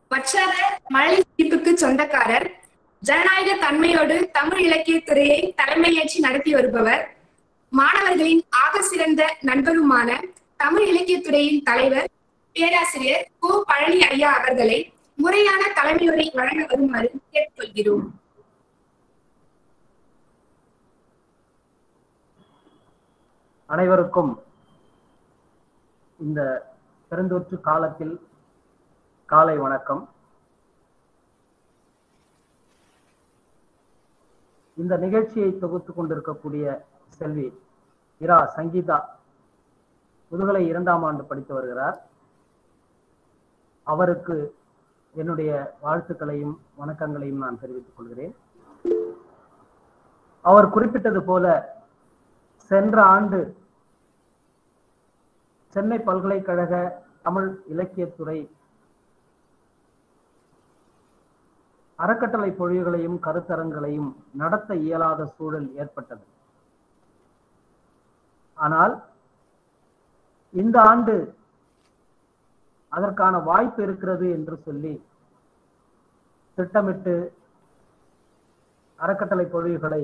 வற்றாத மழை சிரிப்புக்கு சொந்தக்காரர் ஜனநாயக தன்மையோடு தமிழ் இலக்கியத் துறையை தலைமையேற்றி நடத்தி வருபவர் மாணவர்களின் ஆக சிறந்த நண்பருமான தமிழ் இலக்கியத் துறையின் தலைவர் பேராசிரியர் கு பழனி ஐயா அவர்களை முறையான தலைமையுரை வழங்க வருமாறு கேட்டுக்கொள்கிறோம் அனைவருக்கும் இந்த பெருந்தொற்று காலத்தில் காலை வணக்கம் இந்த நிகழ்ச்சியை தொகுத்து கொண்டிருக்கக்கூடிய செல்வி இரா சங்கீதா முதுகலை இரண்டாம் ஆண்டு படித்து வருகிறார் அவருக்கு என்னுடைய வாழ்த்துக்களையும் வணக்கங்களையும் நான் தெரிவித்துக் கொள்கிறேன் அவர் குறிப்பிட்டது போல சென்ற ஆண்டு சென்னை பல்கலைக்கழக தமிழ் இலக்கியத்துறை அறக்கட்டளை பொழிவுகளையும் கருத்தரங்களையும் நடத்த இயலாத சூழல் ஏற்பட்டது ஆனால் இந்த ஆண்டு அதற்கான வாய்ப்பு இருக்கிறது என்று சொல்லி திட்டமிட்டு அறக்கட்டளை பொழிவுகளை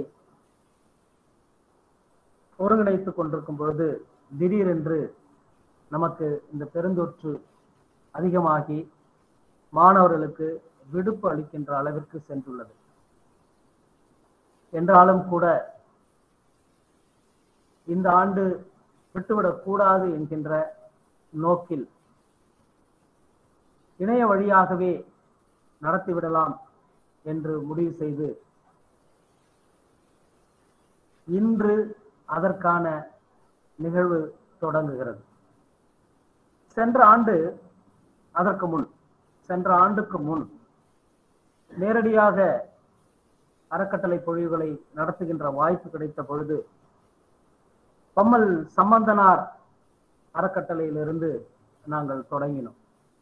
ஒருங்கிணைத்துக் கொண்டிருக்கும் பொழுது திடீரென்று நமக்கு இந்த பெருந்தொற்று அதிகமாகி மாணவர்களுக்கு விடுப்பு அளிக்கின்ற அளவிற்கு சென்றுள்ளது என்றாலும் கூட இந்த ஆண்டு விட்டுவிடக் கூடாது என்கின்ற நோக்கில் இணைய வழியாகவே நடத்திவிடலாம் என்று முடிவு செய்து இன்று அதற்கான நிகழ்வு தொடங்குகிறது சென்ற ஆண்டு அதற்கு முன் சென்ற ஆண்டுக்கு முன் நேரடியாக அறக்கட்டளை பொழிவுகளை நடத்துகின்ற வாய்ப்பு கிடைத்த பொழுது பம்மல் சம்பந்தனார் அறக்கட்டளையிலிருந்து நாங்கள் தொடங்கினோம்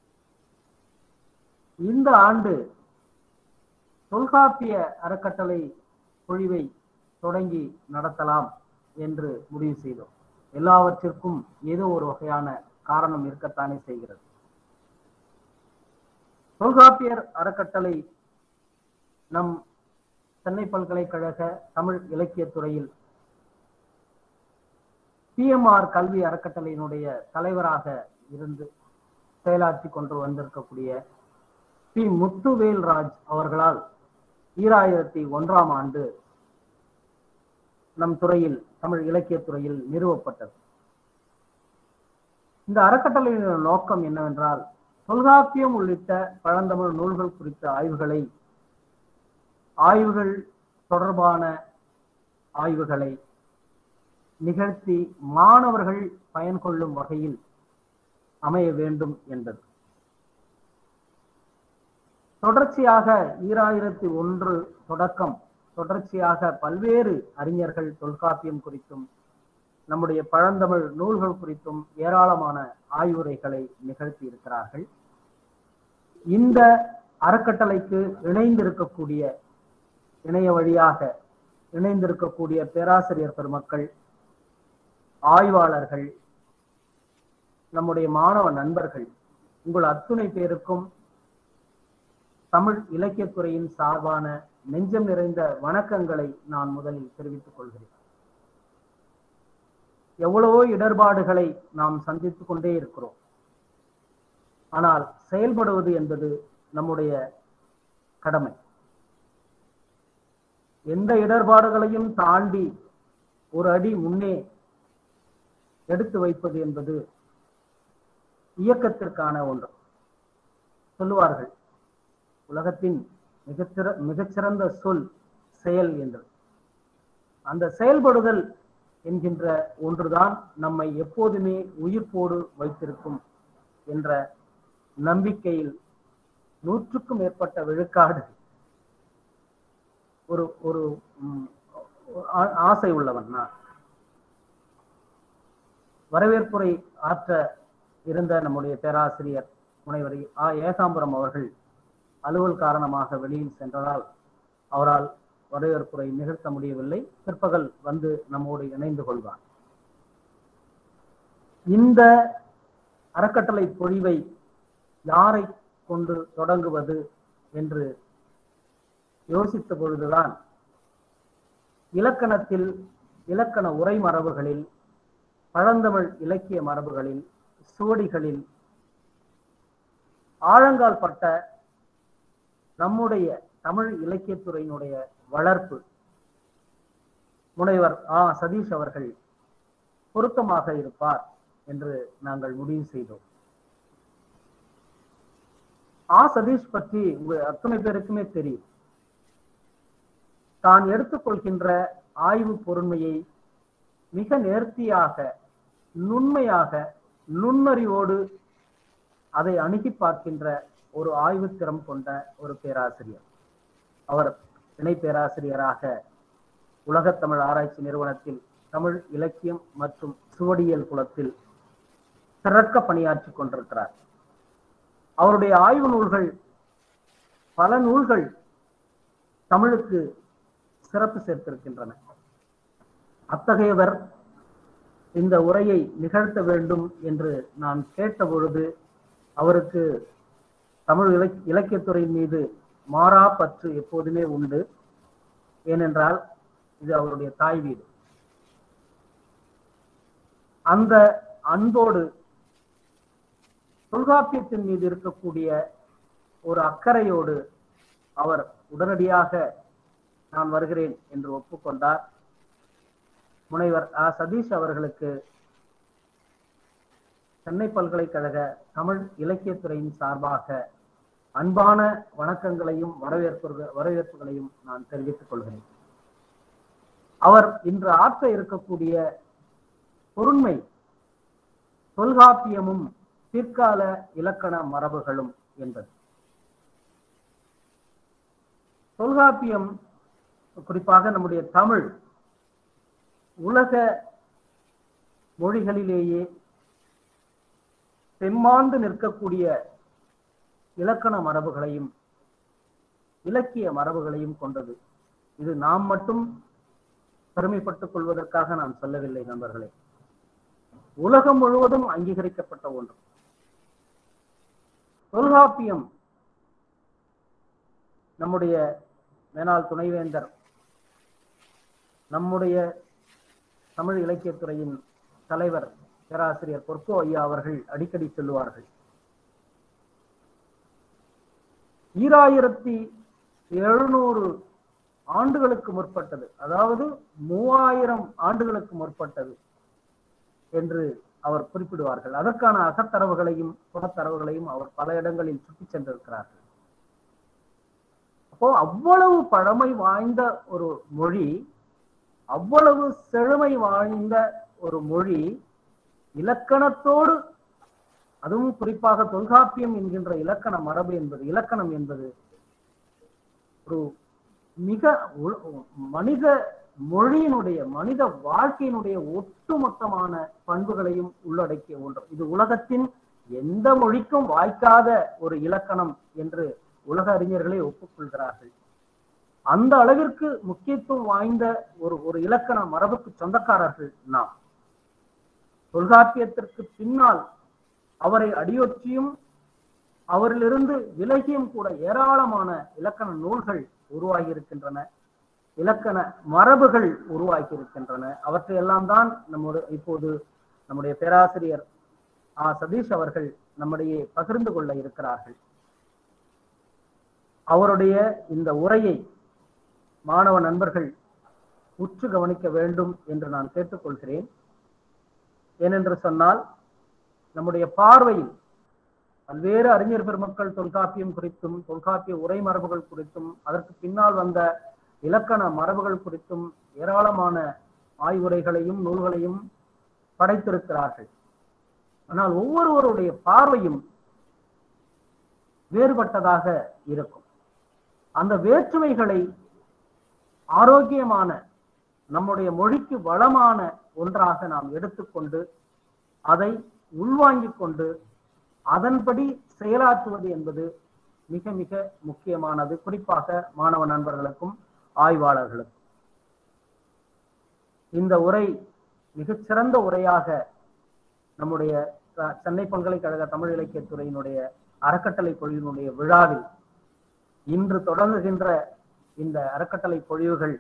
இந்த ஆண்டு தொல்காப்பிய அறக்கட்டளை பொழிவை தொடங்கி நடத்தலாம் என்று முடிவு செய்தோம் எல்லாவற்றிற்கும் ஏதோ ஒரு வகையான காரணம் இருக்கத்தானே செய்கிறது தொல்காப்பியர் அறக்கட்டளை நம் சென்னை பல்கலைக்கழக தமிழ் இலக்கியத் துறையில் பிஎம்ஆர் கல்வி அறக்கட்டளையினுடைய தலைவராக இருந்து செயலாற்றி கொண்டு வந்திருக்கக்கூடிய பி முத்துவேல் ராஜ் அவர்களால் ஈராயிரத்தி ஒன்றாம் ஆண்டு நம் துறையில் தமிழ் இலக்கியத் துறையில் நிறுவப்பட்டது இந்த அறக்கட்டளையின் நோக்கம் என்னவென்றால் தொல்காப்பியம் உள்ளிட்ட பழந்தமிழ் நூல்கள் குறித்த ஆய்வுகளை ஆய்வுகள் தொடர்பான ஆய்வுகளை நிகழ்த்தி மாணவர்கள் பயன் கொள்ளும் வகையில் அமைய வேண்டும் என்பது தொடர்ச்சியாக ஈராயிரத்தி ஒன்று தொடக்கம் தொடர்ச்சியாக பல்வேறு அறிஞர்கள் தொல்காப்பியம் குறித்தும் நம்முடைய பழந்தமிழ் நூல்கள் குறித்தும் ஏராளமான ஆய்வுரைகளை நிகழ்த்தி இருக்கிறார்கள் இந்த அறக்கட்டளைக்கு இணைந்திருக்கக்கூடிய இணைய வழியாக இணைந்திருக்கக்கூடிய பேராசிரியர் பெருமக்கள் ஆய்வாளர்கள் நம்முடைய மாணவ நண்பர்கள் உங்கள் அத்துணை பேருக்கும் தமிழ் இலக்கியத்துறையின் சார்பான நெஞ்சம் நிறைந்த வணக்கங்களை நான் முதலில் தெரிவித்துக் கொள்கிறேன் எவ்வளவோ இடர்பாடுகளை நாம் சந்தித்துக் கொண்டே இருக்கிறோம் ஆனால் செயல்படுவது என்பது நம்முடைய கடமை எந்த இடர்பாடுகளையும் தாண்டி ஒரு அடி முன்னே எடுத்து வைப்பது என்பது இயக்கத்திற்கான ஒன்று சொல்லுவார்கள் உலகத்தின் மிகச்சிற மிகச்சிறந்த சொல் செயல் என்று அந்த செயல்படுதல் என்கின்ற ஒன்றுதான் நம்மை எப்போதுமே உயிர்ப்போடு வைத்திருக்கும் என்ற நம்பிக்கையில் நூற்றுக்கும் மேற்பட்ட விழுக்காடு ஒரு ஒரு ஆசை உள்ளவன் நான் வரவேற்புரை ஆற்ற இருந்த நம்முடைய பேராசிரியர் முனைவர் ஆ ஏகாம்பரம் அவர்கள் அலுவல் காரணமாக வெளியில் சென்றதால் அவரால் வரவேற்புரை நிகழ்த்த முடியவில்லை பிற்பகல் வந்து நம்மோடு இணைந்து கொள்வார் இந்த அறக்கட்டளை பொழிவை யாரை கொண்டு தொடங்குவது என்று யோசித்த பொழுதுதான் இலக்கணத்தில் இலக்கண உரை மரபுகளில் பழந்தமிழ் இலக்கிய மரபுகளில் சுவடிகளில் ஆழங்கால் பட்ட நம்முடைய தமிழ் இலக்கியத்துறையினுடைய வளர்ப்பு முனைவர் ஆ சதீஷ் அவர்கள் பொருத்தமாக இருப்பார் என்று நாங்கள் முடிவு செய்தோம் ஆ சதீஷ் பற்றி உங்க அத்தனை பேருக்குமே தெரியும் தான் எடுத்துக்கொள்கின்ற ஆய்வு பொறுமையை மிக நேர்த்தியாக நுண்மையாக நுண்ணறிவோடு அதை அணுகி பார்க்கின்ற ஒரு ஆய்வு திறம் கொண்ட ஒரு பேராசிரியர் அவர் இணை பேராசிரியராக உலகத்தமிழ் ஆராய்ச்சி நிறுவனத்தில் தமிழ் இலக்கியம் மற்றும் சுவடியியல் குலத்தில் சிறக்க பணியாற்றி கொண்டிருக்கிறார் அவருடைய ஆய்வு நூல்கள் பல நூல்கள் தமிழுக்கு சிறப்பு சேர்த்திருக்கின்றன அத்தகையவர் இந்த உரையை நிகழ்த்த வேண்டும் என்று நான் கேட்ட பொழுது அவருக்கு தமிழ் இலக் இலக்கியத்துறையின் மீது மாறா பற்று எப்போதுமே உண்டு ஏனென்றால் இது அவருடைய தாய் வீடு அந்த அன்போடு தொல்காப்பியத்தின் மீது இருக்கக்கூடிய ஒரு அக்கறையோடு அவர் உடனடியாக நான் வருகிறேன் என்று ஒப்புக்கொண்டார் முனைவர் ஆ சதீஷ் அவர்களுக்கு சென்னை பல்கலைக்கழக தமிழ் இலக்கியத்துறையின் சார்பாக அன்பான வணக்கங்களையும் வரவேற்பு வரவேற்புகளையும் நான் தெரிவித்துக் கொள்கிறேன் அவர் இன்று ஆற்ற இருக்கக்கூடிய பொருண்மை தொல்காப்பியமும் பிற்கால இலக்கண மரபுகளும் என்பது தொல்காப்பியம் குறிப்பாக நம்முடைய தமிழ் உலக மொழிகளிலேயே செம்மாந்து நிற்கக்கூடிய இலக்கண மரபுகளையும் இலக்கிய மரபுகளையும் கொண்டது இது நாம் மட்டும் பெருமைப்பட்டுக் கொள்வதற்காக நான் சொல்லவில்லை நண்பர்களே உலகம் முழுவதும் அங்கீகரிக்கப்பட்ட ஒன்று தொல்காப்பியம் நம்முடைய மேனாள் துணைவேந்தர் நம்முடைய தமிழ் இலக்கியத்துறையின் தலைவர் பேராசிரியர் பொற்கோ ஐயா அவர்கள் அடிக்கடி சொல்லுவார்கள் ஈராயிரத்தி எழுநூறு ஆண்டுகளுக்கு முற்பட்டது அதாவது மூவாயிரம் ஆண்டுகளுக்கு முற்பட்டது என்று அவர் குறிப்பிடுவார்கள் அதற்கான அகத்தரவுகளையும் புறத்தரவுகளையும் அவர் பல இடங்களில் சுட்டி சென்றிருக்கிறார்கள் அப்போ அவ்வளவு பழமை வாய்ந்த ஒரு மொழி அவ்வளவு செழுமை வாய்ந்த ஒரு மொழி இலக்கணத்தோடு அதுவும் குறிப்பாக தொல்காப்பியம் என்கின்ற இலக்கண மரபு என்பது இலக்கணம் என்பது ஒரு மிக மனித மொழியினுடைய மனித வாழ்க்கையினுடைய ஒட்டுமொத்தமான பண்புகளையும் உள்ளடக்கிய ஒன்று இது உலகத்தின் எந்த மொழிக்கும் வாய்க்காத ஒரு இலக்கணம் என்று உலக அறிஞர்களே ஒப்புக்கொள்கிறார்கள் அந்த அளவிற்கு முக்கியத்துவம் வாய்ந்த ஒரு ஒரு இலக்கண மரபுக்கு சொந்தக்காரர்கள் நாம் தொல்காப்பியத்திற்கு பின்னால் அவரை அடியொற்றியும் அவரிலிருந்து விலகியும் கூட ஏராளமான இலக்கண நூல்கள் உருவாகி இருக்கின்றன இலக்கண மரபுகள் உருவாகி இருக்கின்றன அவற்றையெல்லாம் தான் நம்முடைய இப்போது நம்முடைய பேராசிரியர் ஆ சதீஷ் அவர்கள் நம்முடைய பகிர்ந்து கொள்ள இருக்கிறார்கள் அவருடைய இந்த உரையை மாணவ நண்பர்கள் உற்று கவனிக்க வேண்டும் என்று நான் கேட்டுக்கொள்கிறேன் ஏனென்று சொன்னால் நம்முடைய பார்வையில் பல்வேறு அறிஞர் பெருமக்கள் தொல்காப்பியம் குறித்தும் தொல்காப்பிய உரை மரபுகள் குறித்தும் அதற்கு பின்னால் வந்த இலக்கண மரபுகள் குறித்தும் ஏராளமான ஆய்வுரைகளையும் நூல்களையும் படைத்திருக்கிறார்கள் ஆனால் ஒவ்வொருவருடைய பார்வையும் வேறுபட்டதாக இருக்கும் அந்த வேற்றுமைகளை ஆரோக்கியமான நம்முடைய மொழிக்கு வளமான ஒன்றாக நாம் எடுத்துக்கொண்டு அதை உள்வாங்கிக் கொண்டு அதன்படி செயலாற்றுவது என்பது மிக மிக முக்கியமானது குறிப்பாக மாணவ நண்பர்களுக்கும் ஆய்வாளர்களுக்கும் இந்த உரை மிகச்சிறந்த உரையாக நம்முடைய சென்னை பல்கலைக்கழக தமிழ் இலக்கியத்துறையினுடைய அறக்கட்டளை பொழிவினுடைய விழாவில் இன்று தொடங்குகின்ற இந்த அறக்கட்டளை பொழிவுகள்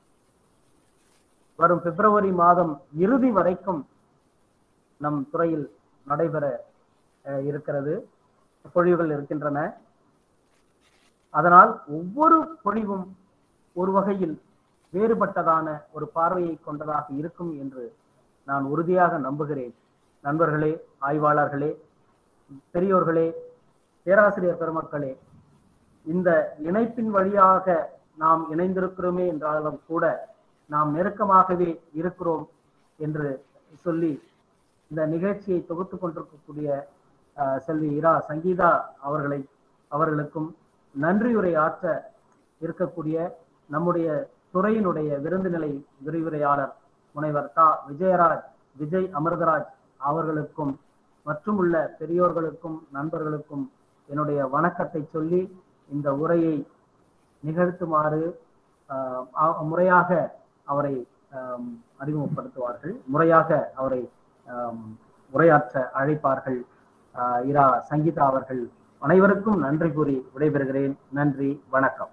வரும் பிப்ரவரி மாதம் இறுதி வரைக்கும் நம் துறையில் நடைபெற அஹ், இருக்கிறது பொழிவுகள் இருக்கின்றன அதனால் ஒவ்வொரு பொழிவும் ஒரு வகையில் வேறுபட்டதான ஒரு பார்வையை கொண்டதாக இருக்கும் என்று நான் உறுதியாக நம்புகிறேன் நண்பர்களே ஆய்வாளர்களே பெரியோர்களே பேராசிரியர் பெருமக்களே இந்த இணைப்பின் வழியாக நாம் இணைந்திருக்கிறோமே என்றாலும் கூட நாம் நெருக்கமாகவே இருக்கிறோம் என்று சொல்லி இந்த நிகழ்ச்சியை தொகுத்து கொண்டிருக்கக்கூடிய அஹ், செல்வி இரா சங்கீதா அவர்களை அவர்களுக்கும் நன்றியுரை ஆற்ற இருக்கக்கூடிய நம்முடைய துறையினுடைய விருதுநிலை விரிவுரையாளர் முனைவர் தா விஜயராஜ் விஜய் அமிர்தராஜ் அவர்களுக்கும் மற்றும் உள்ள பெரியோர்களுக்கும் நண்பர்களுக்கும் என்னுடைய வணக்கத்தை சொல்லி இந்த உரையை நிகழ்த்துமாறு ஆஹ், ஆ- முறையாக அவரை ஆம், அறிமுகப்படுத்துவார்கள் முறையாக அவரை ஆம், உரையாற்ற அழைப்பார்கள் ஆஹ், இரா சங்கீதா அவர்கள் அனைவருக்கும் நன்றி கூறி விடைபெறுகிறேன் நன்றி வணக்கம்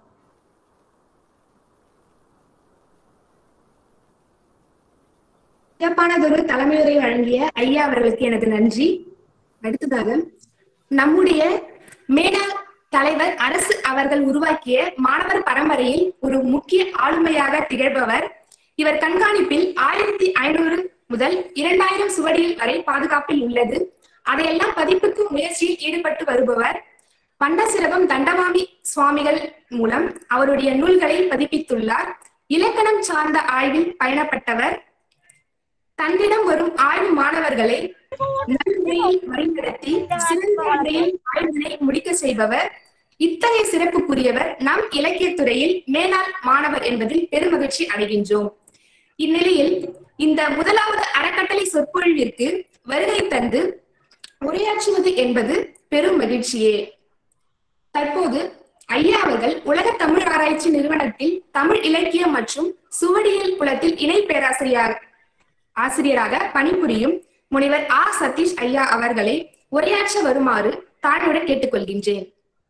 சிறப்பானதொரு தலைமையுரை வழங்கிய ஐயா அவர்களுக்கு எனது நன்றி அடுத்ததாக நம்முடைய மேலாள் தலைவர் அரசு அவர்கள் உருவாக்கிய மாணவர் பரம்பரையில் ஒரு முக்கிய ஆளுமையாக திகழ்பவர் இவர் கண்காணிப்பில் ஆயிரத்தி ஐநூறு முதல் இரண்டாயிரம் சுவடியில் வரை பாதுகாப்பில் உள்ளது அதையெல்லாம் பதிப்புக்கு முயற்சியில் ஈடுபட்டு வருபவர் பண்டசிரகம் தண்டமாமி சுவாமிகள் மூலம் அவருடைய நூல்களை பதிப்பித்துள்ளார் இலக்கணம் சார்ந்த ஆய்வில் பயணப்பட்டவர் தன்னிடம் வரும் ஆய்வு மாணவர்களை நல்முறையில் வழிநடத்தி சிறந்த முறையில் ஆய்வினை முடிக்க செய்பவர் இத்தகைய சிறப்புக்குரியவர் நம் இலக்கியத்துறையில் மேலாள் மாணவர் என்பதில் பெருமகிழ்ச்சி அடைகின்றோம் இந்நிலையில் இந்த முதலாவது அறக்கட்டளை சொற்பொழிவிற்கு வருகை தந்து உரையாற்றுவது என்பது பெரும் மகிழ்ச்சியே தற்போது ஐயா அவர்கள் உலக தமிழ் ஆராய்ச்சி நிறுவனத்தில் தமிழ் இலக்கியம் மற்றும் சுவடியியல் புலத்தில் இணை பேராசிரியர் ஆசிரியராக பணிபுரியும் முனைவர் ஆ சதீஷ் ஐயா அவர்களை உரையாற்ற வருமாறு தாழ்வுடன் கேட்டுக்கொள்கின்றேன்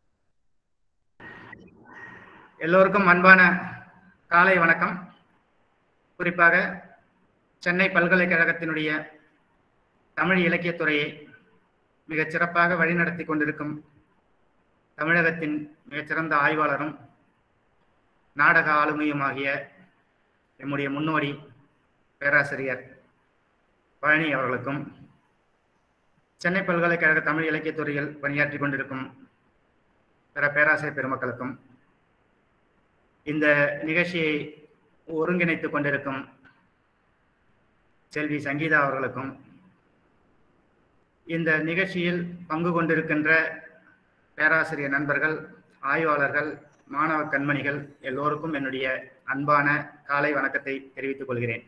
எல்லோருக்கும் அன்பான காலை வணக்கம் குறிப்பாக சென்னை பல்கலைக்கழகத்தினுடைய தமிழ் இலக்கியத்துறையை மிகச் சிறப்பாக வழிநடத்தி கொண்டிருக்கும் தமிழகத்தின் மிகச்சிறந்த ஆய்வாளரும் நாடக ஆளுமையுமாகிய நம்முடைய முன்னோடி பேராசிரியர் பழனி அவர்களுக்கும் சென்னை பல்கலைக்கழக தமிழ் இலக்கியத்துறையில் பணியாற்றி கொண்டிருக்கும் பிற பேராசிரியர் பெருமக்களுக்கும் இந்த நிகழ்ச்சியை ஒருங்கிணைத்துக் கொண்டிருக்கும் செல்வி சங்கீதா அவர்களுக்கும் இந்த நிகழ்ச்சியில் பங்கு கொண்டிருக்கின்ற பேராசிரியர் நண்பர்கள் ஆய்வாளர்கள் மாணவ கண்மணிகள் எல்லோருக்கும் என்னுடைய அன்பான காலை வணக்கத்தை தெரிவித்துக் கொள்கிறேன்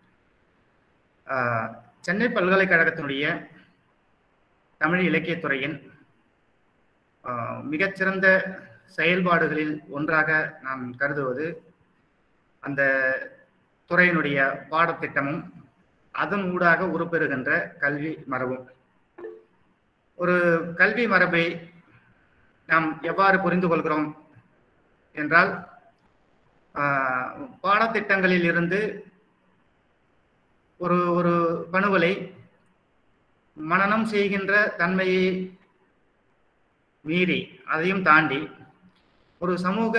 ஆஹ், சென்னை பல்கலைக்கழகத்தினுடைய தமிழ் இலக்கியத்துறையின் ஆஹ், மிகச்சிறந்த செயல்பாடுகளில் ஒன்றாக நாம் கருதுவது அந்த துறையினுடைய பாடத்திட்டமும் அதன் ஊடாக உருப்பெறுகின்ற கல்வி மரபும் ஒரு கல்வி மரபை நாம் எவ்வாறு புரிந்து கொள்கிறோம் என்றால் ஆஹ், பாடத்திட்டங்களில் இருந்து ஒரு ஒரு பணுவலை மனனம் செய்கின்ற தன்மையை மீறி அதையும் தாண்டி ஒரு சமூக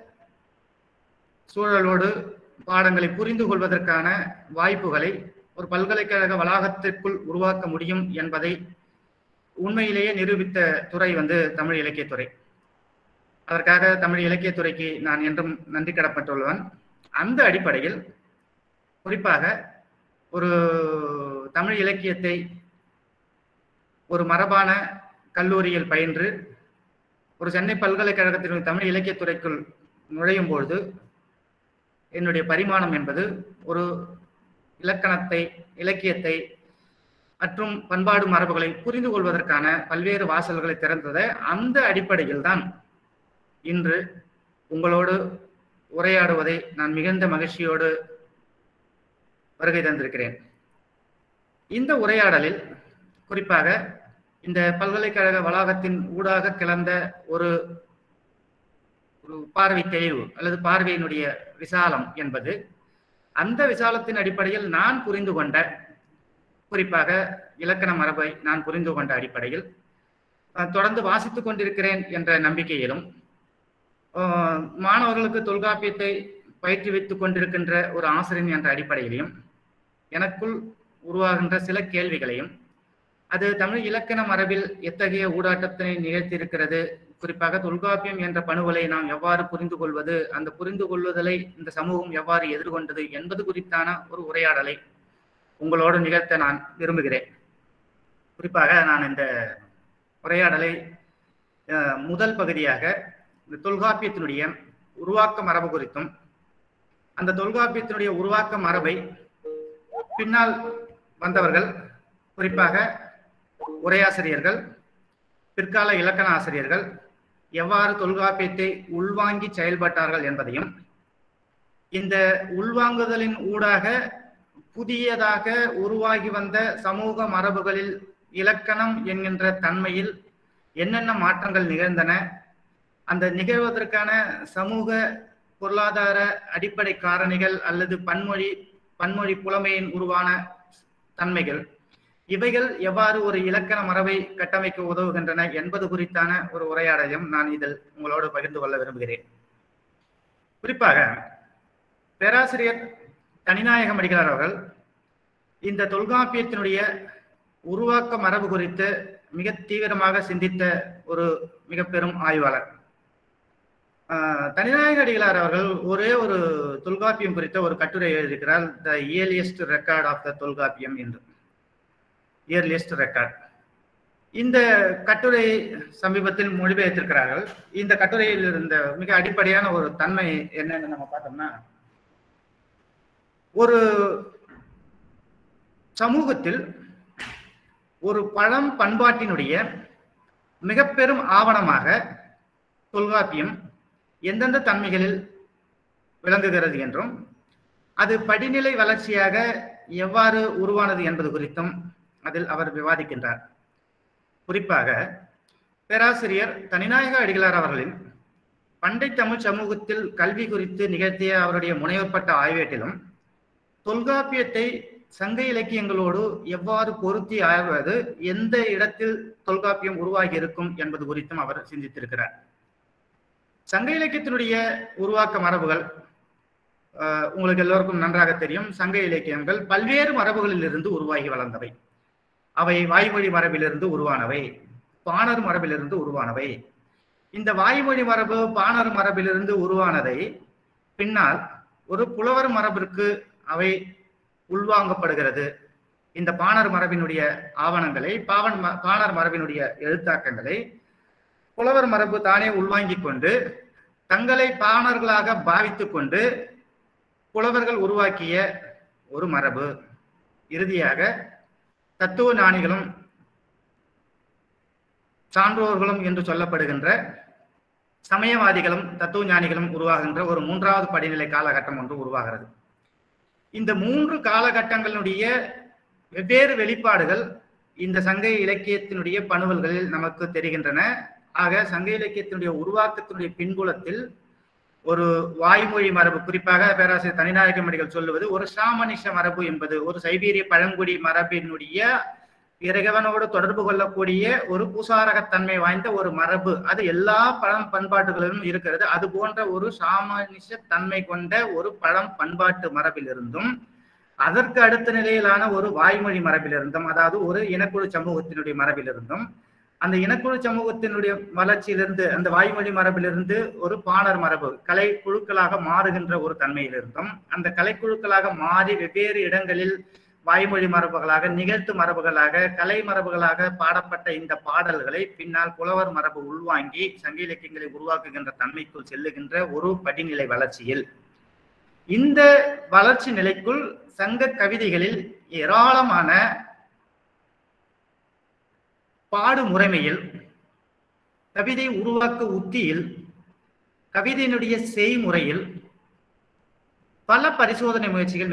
சூழலோடு பாடங்களை புரிந்து கொள்வதற்கான வாய்ப்புகளை ஒரு பல்கலைக்கழக வளாகத்திற்குள் உருவாக்க முடியும் என்பதை உண்மையிலேயே நிரூபித்த துறை வந்து தமிழ் இலக்கியத்துறை அதற்காக தமிழ் இலக்கியத்துறைக்கு நான் என்றும் நன்றி கடப்பட்டுள்ளவன் அந்த அடிப்படையில் குறிப்பாக ஒரு தமிழ் இலக்கியத்தை ஒரு மரபான கல்லூரியில் பயின்று ஒரு சென்னை பல்கலைக்கழகத்தினுடைய தமிழ் இலக்கியத்துறைக்குள் நுழையும் பொழுது என்னுடைய பரிமாணம் என்பது ஒரு இலக்கணத்தை இலக்கியத்தை மற்றும் பண்பாடு மரபுகளை புரிந்து கொள்வதற்கான பல்வேறு வாசல்களை திறந்தது அந்த அடிப்படையில் தான் இன்று உங்களோடு உரையாடுவதை நான் மிகுந்த மகிழ்ச்சியோடு வருகை தந்திருக்கிறேன் இந்த உரையாடலில் குறிப்பாக இந்த பல்கலைக்கழக வளாகத்தின் ஊடாக கிளந்த ஒரு ஒரு பார்வை தெளிவு அல்லது பார்வையினுடைய விசாலம் என்பது அந்த விசாலத்தின் அடிப்படையில் நான் புரிந்து கொண்ட குறிப்பாக இலக்கண மரபை நான் புரிந்து கொண்ட அடிப்படையில் அஹ், தொடர்ந்து வாசித்துக் கொண்டிருக்கிறேன் என்ற நம்பிக்கையிலும் அஹ், மாணவர்களுக்கு தொல்காப்பியத்தை பயிற்றுவித்துக் கொண்டிருக்கின்ற ஒரு ஆசிரியன் என்ற அடிப்படையிலையும் எனக்குள் உருவாகின்ற சில கேள்விகளையும் அது தமிழ் இலக்கண மரபில் எத்தகைய ஊடாட்டத்தினை நிகழ்த்தியிருக்கிறது குறிப்பாக தொல்காப்பியம் என்ற பணுவலை நாம் எவ்வாறு புரிந்து கொள்வது அந்த புரிந்து கொள்வதலை இந்த சமூகம் எவ்வாறு எதிர்கொண்டது என்பது குறித்தான ஒரு உரையாடலை உங்களோடு நிகழ்த்த நான் விரும்புகிறேன் குறிப்பாக நான் இந்த உரையாடலை அஹ், முதல் பகுதியாக இந்த தொல்காப்பியத்தினுடைய உருவாக்க மரபு குறித்தும் அந்த தொல்காப்பியத்தினுடைய உருவாக்க மரபை பின்னால் வந்தவர்கள் குறிப்பாக உரையாசிரியர்கள் பிற்கால இலக்கண ஆசிரியர்கள் எவ்வாறு தொல்காப்பியத்தை உள்வாங்கி செயல்பட்டார்கள் என்பதையும் இந்த உள்வாங்குதலின் ஊடாக புதியதாக உருவாகி வந்த சமூக மரபுகளில் இலக்கணம் என்கின்ற தன்மையில் என்னென்ன மாற்றங்கள் நிகழ்ந்தன அந்த நிகழ்வதற்கான சமூக பொருளாதார அடிப்படை காரணிகள் அல்லது பன்மொழி பன்மொழி புலமையின் உருவான தன்மைகள் இவைகள் எவ்வாறு ஒரு இலக்கண மரபை கட்டமைக்க உதவுகின்றன என்பது குறித்தான ஒரு உரையாடலையும் நான் இதில் உங்களோடு பகிர்ந்து கொள்ள விரும்புகிறேன் குறிப்பாக பேராசிரியர் தனிநாயகம் அடிகளார் அவர்கள் இந்த தொல்காப்பியத்தினுடைய உருவாக்க மரபு குறித்து மிக தீவிரமாக சிந்தித்த ஒரு மிக பெரும் ஆய்வாளர் ஆஹ் தனிநாயக அடிகளார் அவர்கள் ஒரே ஒரு தொல்காப்பியம் குறித்த ஒரு கட்டுரை எழுதியிருக்கிறார் the earliest record of the Tholkappiyam என்று இயர்லியஸ்ட் ரெக்கார்ட் இந்த கட்டுரை சமீபத்தில் மொழிபெயர்த்திருக்கிறார்கள் இந்த கட்டுரையில் இருந்த மிக அடிப்படையான ஒரு தன்மை என்னன்னு நம்ம பார்த்தோம்னா ஒரு சமூகத்தில் ஒரு பழம் பண்பாட்டினுடைய மிக பெரும் ஆவணமாக தொல்காப்பியம் எந்தெந்த தன்மைகளில் விளங்குகிறது என்றும் அது படிநிலை வளர்ச்சியாக எவ்வாறு உருவானது என்பது குறித்தும் அதில் அவர் விவாதிக்கின்றார் குறிப்பாக பேராசிரியர் தனிநாயக அடிகளார் அவர்களின் பண்டை தமிழ் சமூகத்தில் கல்வி குறித்து நிகழ்த்திய அவருடைய முனைவப்பட்ட ஆய்வேட்டிலும் தொல்காப்பியத்தை சங்க இலக்கியங்களோடு எவ்வாறு பொருத்தி ஆய்வது எந்த இடத்தில் தொல்காப்பியம் உருவாகி இருக்கும் என்பது குறித்தும் அவர் சிந்தித்திருக்கிறார் சங்க இலக்கியத்தினுடைய உருவாக்க மரபுகள் அஹ், உங்களுக்கு எல்லோருக்கும் நன்றாக தெரியும் சங்க இலக்கியங்கள் பல்வேறு மரபுகளில் இருந்து உருவாகி வளர்ந்தவை அவை வாய்மொழி மரபிலிருந்து உருவானவை பாணர் மரபிலிருந்து உருவானவை இந்த வாய்மொழி மரபு பாணர் மரபிலிருந்து உருவானதை பின்னால் ஒரு புலவர் மரபிற்கு அவை உள்வாங்கப்படுகிறது இந்த பாணர் மரபினுடைய ஆவணங்களை பாவன் ம- பாணர் மரபினுடைய எழுத்தாக்கங்களை புலவர் மரபு தானே உள்வாங்கிக் கொண்டு தங்களை பாணர்களாக பாவித்துக் கொண்டு புலவர்கள் உருவாக்கிய ஒரு மரபு இறுதியாக தத்துவ ஞானிகளும் சான்றோர்களும் என்று சொல்லப்படுகின்ற சமயவாதிகளும் தத்துவ ஞானிகளும் உருவாகின்ற ஒரு மூன்றாவது படிநிலை காலகட்டம் ஒன்று உருவாகிறது இந்த மூன்று காலகட்டங்களுடைய வெவ்வேறு வெளிப்பாடுகள் இந்த சங்க இலக்கியத்தினுடைய பணுவல்களில் நமக்கு தெரிகின்றன ஆக சங்க இலக்கியத்தினுடைய உருவாக்கத்தினுடைய பின்புலத்தில் ஒரு வாய்மொழி மரபு குறிப்பாக பேராசிரியர் தனிநாயகமடிகள் சொல்லுவது ஒரு சாமனிஷ மரபு என்பது ஒரு சைபீரிய பழங்குடி மரபினுடைய இறைவனோடு தொடர்பு கொள்ளக்கூடிய ஒரு பூசாரகத்தன்மை வாய்ந்த ஒரு மரபு அது எல்லா பழம் பண்பாட்டுகளிலும் இருக்கிறது அது போன்ற ஒரு சாமனிஷ தன்மை கொண்ட ஒரு பழம் பண்பாட்டு மரபிலிருந்தும் அதற்கு அடுத்த நிலையிலான ஒரு வாய்மொழி மரபிலிருந்தும் அதாவது ஒரு இனக்குழு சமூகத்தினுடைய மரபிலிருந்தும் அந்த இனக்குழு சமூகத்தினுடைய வளர்ச்சியிலிருந்து அந்த வாய்மொழி மரபிலிருந்து ஒரு பாணர் மரபு கலை குழுக்களாக மாறுகின்ற ஒரு தன்மையிலிருந்தும் அந்த கலைக்குழுக்களாக மாறி வெவ்வேறு இடங்களில் வாய்மொழி மரபுகளாக நிகழ்த்து மரபுகளாக கலை மரபுகளாக பாடப்பட்ட இந்த பாடல்களை பின்னால் புலவர் மரபு உள்வாங்கி சங்க இலக்கியங்களை உருவாக்குகின்ற தன்மைக்குள் செல்லுகின்ற ஒரு படிநிலை வளர்ச்சியில் இந்த வளர்ச்சி நிலைக்குள் சங்க கவிதைகளில் ஏராளமான பாடு முறைமையில் கவிதை உருவாக்க உத்தியில் கவிதையினுடைய செய்முறையில் பல பரிசோதனை முயற்சிகள்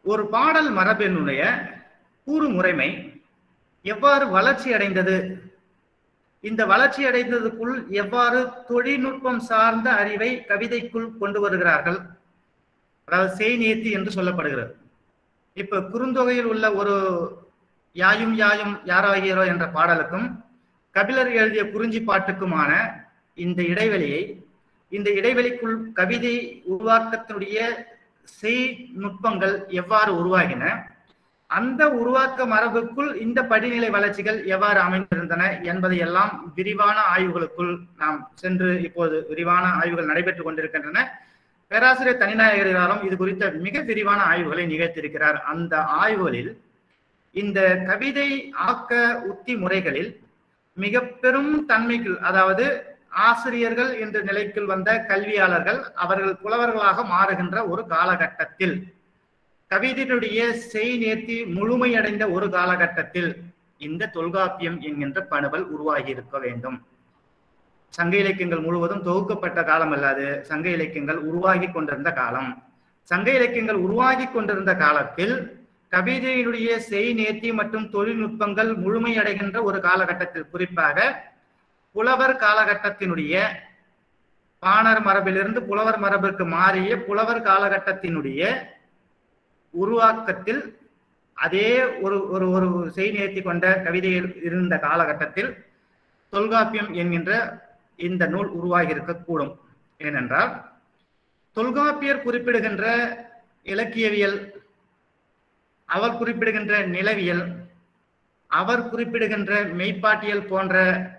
ஒரு பாடல் மரபினுடைய கூறு முறைமை எவ்வாறு வளர்ச்சி அடைந்தது இந்த வளர்ச்சி அடைந்ததுக்குள் எவ்வாறு தொழில்நுட்பம் சார்ந்த அறிவை கவிதைக்குள் கொண்டு வருகிறார்கள் அதாவது செய்நேத்தி என்று சொல்லப்படுகிறது இப்ப குறுந்தொகையில் உள்ள ஒரு யாயும் யாயும் யாராகிறோ என்ற பாடலுக்கும் கபிலர் எழுதிய குறிஞ்சி பாட்டுக்குமான இந்த இடைவெளியை இந்த இடைவெளிக்குள் கவிதை உருவாக்கத்தினுடைய செய் நுட்பங்கள் எவ்வாறு உருவாகின அந்த உருவாக்க மரபுக்குள் இந்த படிநிலை வளர்ச்சிகள் எவ்வாறு அமைந்திருந்தன என்பதை எல்லாம் விரிவான ஆய்வுகளுக்குள் நாம் சென்று இப்போது விரிவான ஆய்வுகள் நடைபெற்றுக் கொண்டிருக்கின்றன பேராசிரியர் தனிநாயகராலும் இது குறித்த மிக விரிவான ஆய்வுகளை நிகழ்த்தியிருக்கிறார் அந்த ஆய்வுகளில் இந்த கவிதை ஆக்க உத்தி முறைகளில் மிக பெரும் தன்மைகள் அதாவது ஆசிரியர்கள் என்ற நிலைக்குள் வந்த கல்வியாளர்கள் அவர்கள் புலவர்களாக மாறுகின்ற ஒரு காலகட்டத்தில் கவிதையினுடைய செய் நேர்த்தி முழுமையடைந்த ஒரு காலகட்டத்தில் இந்த தொல்காப்பியம் என்கின்ற பணுவல் உருவாகி இருக்க வேண்டும் சங்க இலக்கியங்கள் முழுவதும் தொகுக்கப்பட்ட காலம் அல்லாது சங்க இலக்கியங்கள் உருவாகி கொண்டிருந்த காலம் சங்க இலக்கியங்கள் உருவாகி கொண்டிருந்த காலத்தில் கவிதையினுடைய செய் நேர்த்தி மற்றும் தொழில்நுட்பங்கள் முழுமையடைகின்ற ஒரு காலகட்டத்தில் குறிப்பாக புலவர் காலகட்டத்தினுடைய பாணர் மரபிலிருந்து புலவர் மரபிற்கு மாறிய புலவர் காலகட்டத்தினுடைய உருவாக்கத்தில் அதே ஒரு ஒரு ஒரு செய்நேர்த்தி கொண்ட கவிதையில் இருந்த காலகட்டத்தில் தொல்காப்பியம் என்கின்ற இந்த நூல் உருவாகி இருக்கக்கூடும் ஏனென்றால் தொல்காப்பியர் குறிப்பிடுகின்ற இலக்கியவியல் அவர் குறிப்பிடுகின்ற நிலவியல் அவர் குறிப்பிடுகின்ற மெய்ப்பாட்டியல் போன்ற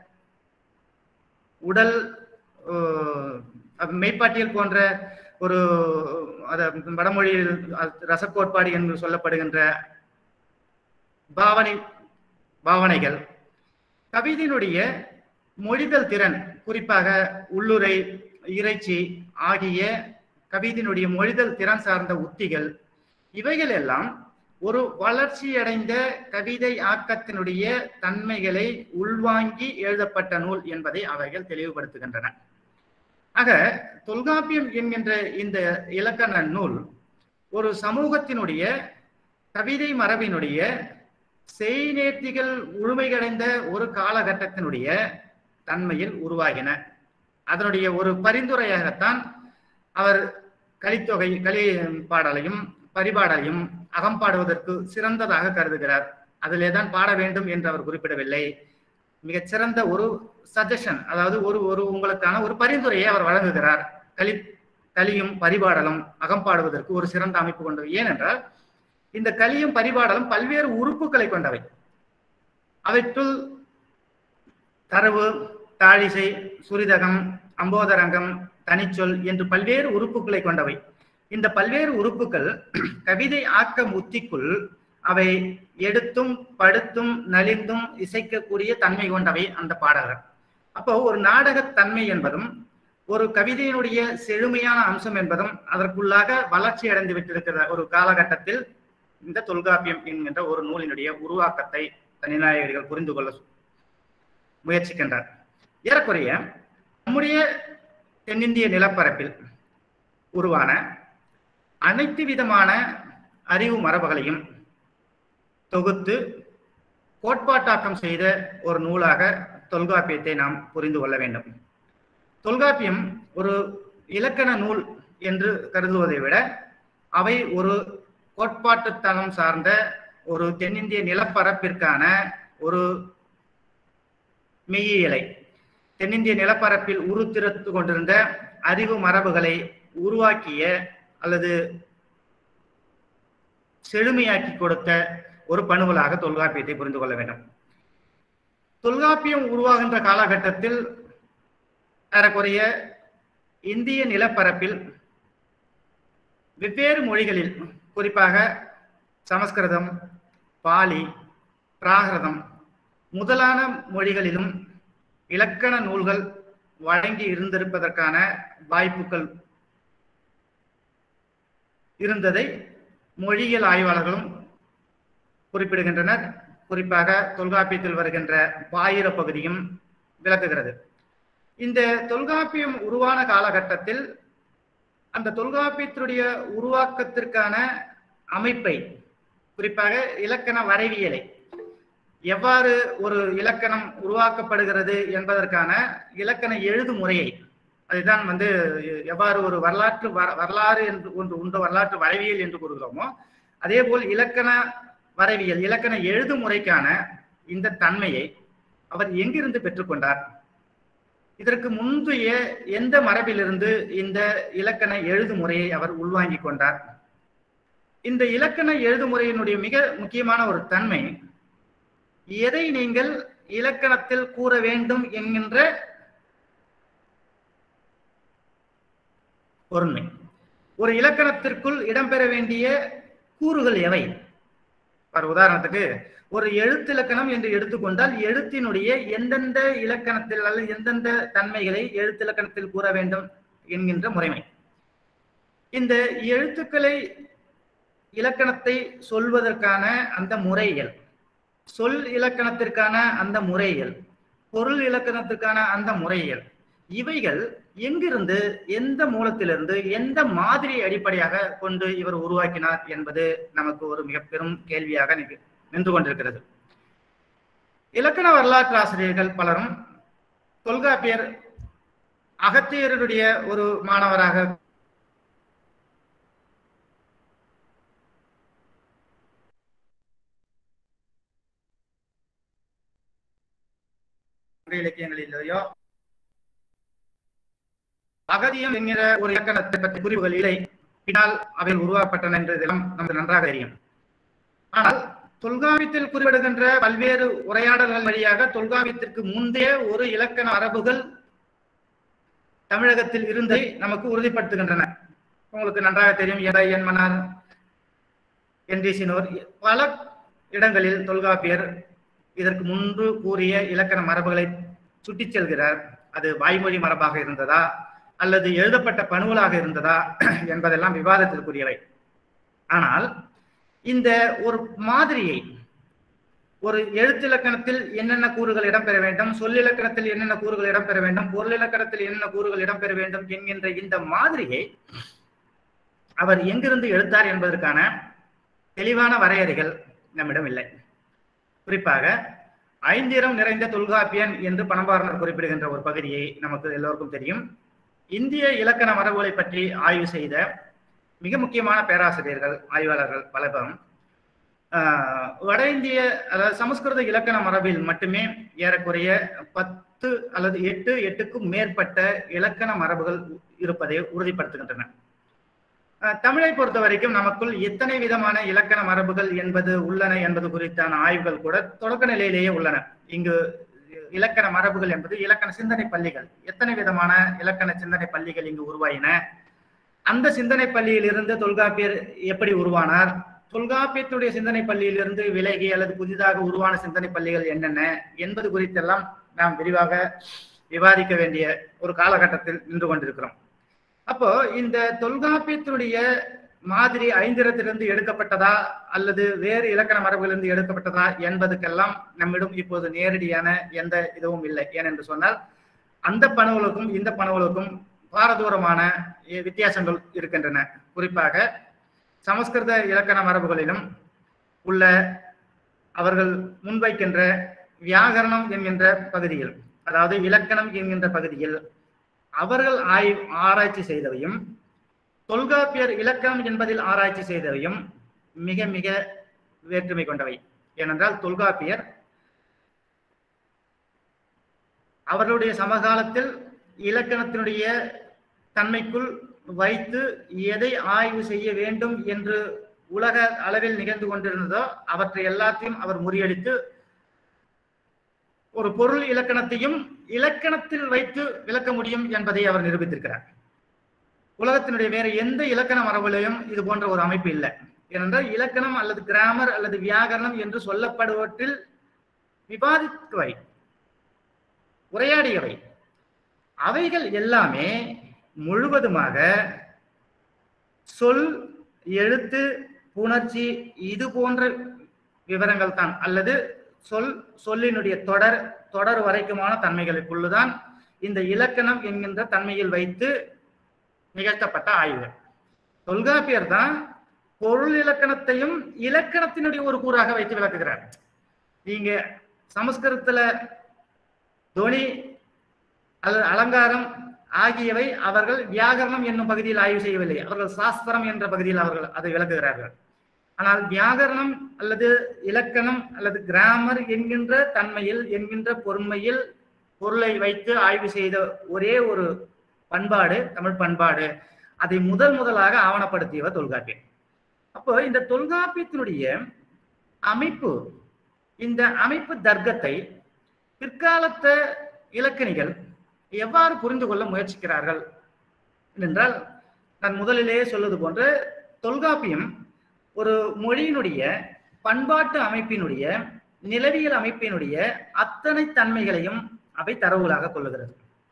உடல் மெய்ப்பாட்டியல் போன்ற ஒரு அத வடமொழியில் ரசக்கோட்பாடு என்று சொல்லப்படுகின்ற பாவனை பாவனைகள் கவிதையினுடைய மொழிதல் திறன் குறிப்பாக உள்ளுரை இறைச்சி ஆகிய கவிதையினுடைய மொழிதல் திறன் சார்ந்த உத்திகள் இவைகள் எல்லாம் ஒரு வளர்ச்சியடைந்த கவிதை ஆக்கத்தினுடைய தன்மைகளை உள்வாங்கி எழுதப்பட்ட நூல் என்பதை அவைகள் தெளிவுபடுத்துகின்றன ஆக தொல்காப்பியம் என்கின்ற இந்த இலக்கண நூல் ஒரு சமூகத்தினுடைய கவிதை மரபினுடைய செய்நேர்த்திகள் முழுமையடைந்த ஒரு காலகட்டத்தினுடைய தன்மையில் உருவாகின அதனுடைய ஒரு பரிந்துரையாகத்தான் அவர் கலித்தொகை களி பாடலையும் பரிபாடலையும் அகம்பாடுவதற்கு சிறந்ததாக கருதுகிறார் அதிலே தான் பாட வேண்டும் என்று அவர் குறிப்பிடவில்லை மிகச் சிறந்த ஒரு சஜஷன் அதாவது ஒரு ஒரு உங்களுக்கான ஒரு பரிந்துரையை அவர் வழங்குகிறார் களி கலியும் பரிபாடலும் அகம்பாடுவதற்கு ஒரு சிறந்த அமைப்பு கொண்டவை ஏனென்றால் இந்த கலியும் பரிபாடலும் பல்வேறு உறுப்புகளை கொண்டவை அவற்றுள் தரவு தாழிசை சுரிதகம் அம்போதரங்கம் தனிச்சொல் என்று பல்வேறு உறுப்புகளை கொண்டவை இந்த பல்வேறு உறுப்புகள் கவிதை ஆக்க முத்திக்குள் அவை எடுத்தும் படுத்தும் நலிந்தும் இசைக்கக்கூடிய தன்மை கொண்டவை அந்த பாடகர் அப்போ ஒரு நாடகத் தன்மை என்பதும் ஒரு கவிதையினுடைய செழுமையான அம்சம் என்பதும் அதற்குள்ளாக வளர்ச்சி அடைந்து விட்டிருக்கிற ஒரு காலகட்டத்தில் இந்த தொல்காப்பியம் என்கின்ற ஒரு நூலினுடைய உருவாக்கத்தை தனிநாயகர்கள் புரிந்து கொள்ள முயற்சிக்கின்றார் ஏறக்குறைய நம்முடைய தென்னிந்திய நிலப்பரப்பில் உருவான அனைத்து விதமான அறிவு மரபுகளையும் தொகுத்து கோட்பாட்டாக்கம் செய்த ஒரு நூலாக தொல்காப்பியத்தை நாம் புரிந்து கொள்ள வேண்டும் தொல்காப்பியம் ஒரு இலக்கண நூல் என்று கருதுவதை விட அவை ஒரு கோட்பாட்டு தளம் சார்ந்த ஒரு தென்னிந்திய நிலப்பரப்பிற்கான ஒரு மெய்யியலை தென்னிந்திய நிலப்பரப்பில் உருத்திரத்து கொண்டிருந்த அறிவு மரபுகளை உருவாக்கிய அல்லது செழுமையாக்கி கொடுத்த ஒரு பணுவலாக தொல்காப்பியத்தை புரிந்து கொள்ள வேண்டும் தொல்காப்பியம் உருவாகின்ற காலகட்டத்தில் ஏறக்குறைய இந்திய நிலப்பரப்பில் வெவ்வேறு மொழிகளில் குறிப்பாக சமஸ்கிருதம் பாலி பிராகிருதம் முதலான மொழிகளிலும் இலக்கண நூல்கள் வழங்கி இருந்திருப்பதற்கான வாய்ப்புகள் இருந்ததை மொழியியல் ஆய்வாளர்களும் குறிப்பிடுகின்றனர் குறிப்பாக தொல்காப்பியத்தில் வருகின்ற பாயிர பகுதியும் விளக்குகிறது இந்த தொல்காப்பியம் உருவான காலகட்டத்தில் அந்த தொல்காப்பியத்தினுடைய உருவாக்கத்திற்கான அமைப்பை குறிப்பாக இலக்கண வரைவியலை எவ்வாறு ஒரு இலக்கணம் உருவாக்கப்படுகிறது என்பதற்கான இலக்கண எழுது முறையை அதுதான் வந்து எவ்வாறு ஒரு வரலாற்று வர- வரலாறு என்று ஒன்று உண்டு வரலாற்று வரைவியல் என்று கூறுகிறோமோ அதே போல் இலக்கண வரைவியல் இலக்கண எழுது முறைக்கான இந்த தன்மையை அவர் எங்கிருந்து பெற்றுக்கொண்டார் இதற்கு முந்தைய எந்த மரபிலிருந்து இந்த இலக்கண எழுது முறையை அவர் உள்வாங்கிக் கொண்டார் இந்த இலக்கண எழுது முறையினுடைய மிக முக்கியமான ஒரு தன்மை எதை நீங்கள் இலக்கணத்தில் கூற வேண்டும் என்கின்ற பொருண்மை ஒரு இலக்கணத்திற்குள் இடம்பெற வேண்டிய கூறுகள் எவை ஒரு உதாரணத்துக்கு ஒரு எழுத்திலக்கணம் என்று எடுத்துக்கொண்டால் எழுத்தினுடைய எந்தெந்த இலக்கணத்தில் அல்லது எந்தெந்த தன்மைகளை எழுத்திலக்கணத்தில் கூற வேண்டும் என்கின்ற முறைமை இந்த எழுத்துக்களை இலக்கணத்தை சொல்வதற்கான அந்த முறைகள் சொல் இலக்கணத்திற்கான அந்த முறைகள் பொருள் இலக்கணத்திற்கான அந்த முறைகள் இவைகள் எங்கிருந்து எந்த மூலத்திலிருந்து எந்த மாதிரி அடிப்படையாக கொண்டு இவர் உருவாக்கினார் என்பது நமக்கு ஒரு மிக பெரும் கேள்வியாக நிக- நின்று கொண்டிருக்கிறது இலக்கண வரலாற்று ஆசிரியர்கள் பலரும் தொல்காப்பியர் அகத்தியருடைய ஒரு மாணவராக இலக்கியங்களிலேயோ அகதியம் என்கிற ஒரு இலக்கணத்தை பற்றி குறிப்புகள் இல்லை பின்னால் அவை உருவாக்கப்பட்டன என்றதெல்லாம் நமக்கு நன்றாக தெரியும் ஆனால் தொல்காப்பியத்தில் குறிப்பிடுகின்ற பல்வேறு உரையாடல்கள் வழியாக தொல்காப்பியத்திற்கு முந்தைய ஒரு இலக்கண மரபுகள் தமிழகத்தில் இருந்ததை நமக்கு உறுதிப்படுத்துகின்றன உங்களுக்கு நன்றாக தெரியும் எடை என்மனார் என்டிசினோர் பல இடங்களில் தொல்காப்பியர் இதற்கு முன்பு கூறிய இலக்கண மரபுகளை சுட்டிச் செல்கிறார் அது வாய்மொழி மரபாக இருந்ததா அல்லது எழுதப்பட்ட பணுவலாக இருந்ததா என்பதெல்லாம் விவாதத்திற்குரியவை ஆனால் இந்த ஒரு மாதிரியை ஒரு எழுத்திலக்கணத்தில் என்னென்ன கூறுகள் இடம்பெற வேண்டும் சொல்லிலக்கணத்தில் என்னென்ன கூறுகள் இடம்பெற வேண்டும் பொருளிலக்கணத்தில் என்னென்ன கூறுகள் இடம்பெற வேண்டும் என்கின்ற இந்த மாதிரியை அவர் எங்கிருந்து எடுத்தார் என்பதற்கான தெளிவான வரையறைகள் நம்மிடம் இல்லை குறிப்பாக ஐந்திரம் நிறைந்த தொல்காப்பியன் என்று பணம்பாரனர் குறிப்பிடுகின்ற ஒரு பகுதியை நமக்கு எல்லோருக்கும் தெரியும் இந்திய இலக்கண மரபுகளை பற்றி ஆய்வு செய்த மிக முக்கியமான பேராசிரியர்கள் ஆய்வாளர்கள் பலரும் ஆஹ், வட இந்திய அதாவது சமஸ்கிருத இலக்கண மரபில் மட்டுமே ஏறக்குறைய பத்து அல்லது எட்டு எட்டுக்கும் மேற்பட்ட இலக்கண மரபுகள் இருப்பதை உறுதிப்படுத்துகின்றன ஆஹ், தமிழை பொறுத்த வரைக்கும் நமக்குள் எத்தனை விதமான இலக்கண மரபுகள் என்பது உள்ளன என்பது குறித்தான ஆய்வுகள் கூட தொடக்க நிலையிலேயே உள்ளன இங்கு இலக்கண மரபுகள் என்பது இலக்கண சிந்தனை பள்ளிகள் எத்தனை விதமான இலக்கண சிந்தனை பள்ளிகள் இங்கு உருவாயின அந்த சிந்தனை பள்ளியிலிருந்து தொல்காப்பியர் எப்படி உருவானார் தொல்காப்பியத்துடைய சிந்தனை பள்ளியிலிருந்து விலகி அல்லது புதிதாக உருவான சிந்தனை பள்ளிகள் என்னென்ன என்பது குறித்தெல்லாம் நாம் விரிவாக விவாதிக்க வேண்டிய ஒரு காலகட்டத்தில் நின்று கொண்டிருக்கிறோம் அப்போ இந்த தொல்காப்பியத்தினுடைய மாதிரி ஐந்திரத்திலிருந்து எடுக்கப்பட்டதா அல்லது வேறு இலக்கண மரபுகளிலிருந்து எடுக்கப்பட்டதா என்பதுக்கெல்லாம் நம்மிடம் இப்போது நேரடியான எந்த இதுவும் இல்லை ஏனென்று சொன்னால் அந்த பணுவலுக்கும் இந்த பணுவலுக்கும் பாரதூரமான இ- வித்தியாசங்கள் இருக்கின்றன குறிப்பாக சமஸ்கிருத இலக்கண மரபுகளிலும் உள்ள அவர்கள் முன்வைக்கின்ற வியாகரணம் என்கின்ற பகுதியில் அதாவது இலக்கணம் என்கின்ற பகுதியில் அவர்கள் ஆய்வு ஆராய்ச்சி செய்தவையும் தொல்காப்பியர் இலக்கணம் என்பதில் ஆராய்ச்சி செய்தவையும் மிக மிக வேற்றுமை கொண்டவை ஏனென்றால் தொல்காப்பியர் அவர்களுடைய சமகாலத்தில் இலக்கணத்தினுடைய தன்மைக்குள் வைத்து எதை ஆய்வு செய்ய வேண்டும் என்று உலக அளவில் நிகழ்ந்து கொண்டிருந்ததோ அவற்றை எல்லாத்தையும் அவர் முறியடித்து ஒரு பொருள் இலக்கணத்தையும் இலக்கணத்தில் வைத்து விளக்க முடியும் என்பதை அவர் நிரூபித்திருக்கிறார் உலகத்தினுடைய வேற எந்த இலக்கண மரபுலையும் இது போன்ற ஒரு அமைப்பு இல்லை ஏனென்றால் இலக்கணம் அல்லது கிராமர் அல்லது வியாகரணம் என்று சொல்லப்படுவற்றில் விவாதித்தவை உரையாடியவை அவைகள் எல்லாமே முழுவதுமாக சொல் எழுத்து புணர்ச்சி இது போன்ற விவரங்கள் தான் அல்லது சொல் சொல்லினுடைய தொடர் தொடர் வரைக்குமான தன்மைகளுக்குள்ளுதான் இந்த இலக்கணம் என்கின்ற தன்மையில் வைத்து நிகழ்த்தப்பட்ட ஆய்வு தொல்காப்பியர் தான் பொருள் இலக்கணத்தையும் இலக்கணத்தினுடைய ஒரு கூறாக வைத்து விளக்குகிறார் நீங்க சமஸ்கிருதத்துல துவனி அல்லது அலங்காரம் ஆகியவை அவர்கள் வியாகரணம் என்னும் பகுதியில் ஆய்வு செய்யவில்லை அவர்கள் சாஸ்திரம் என்ற பகுதியில் அவர்கள் அதை விளக்குகிறார்கள் ஆனால் வியாகரணம் அல்லது இலக்கணம் அல்லது கிராமர் என்கின்ற தன்மையில் என்கின்ற பொறுமையில் பொருளை வைத்து ஆய்வு செய்த ஒரே ஒரு பண்பாடு தமிழ் பண்பாடு அதை முதல் முதலாக ஆவணப்படுத்தியவர் தொல்காப்பியம் அப்போ இந்த தொல்காப்பியத்தினுடைய அமைப்பு இந்த அமைப்பு தர்க்கத்தை பிற்காலத்த இலக்கணிகள் எவ்வாறு புரிந்து கொள்ள முயற்சிக்கிறார்கள் என்றால் நான் முதலிலேயே சொல்வது போன்று தொல்காப்பியம் ஒரு மொழியினுடைய பண்பாட்டு அமைப்பினுடைய நிலவியல் அமைப்பினுடைய அத்தனை தன்மைகளையும் அவை தரவுகளாக கொள்ளுகிறது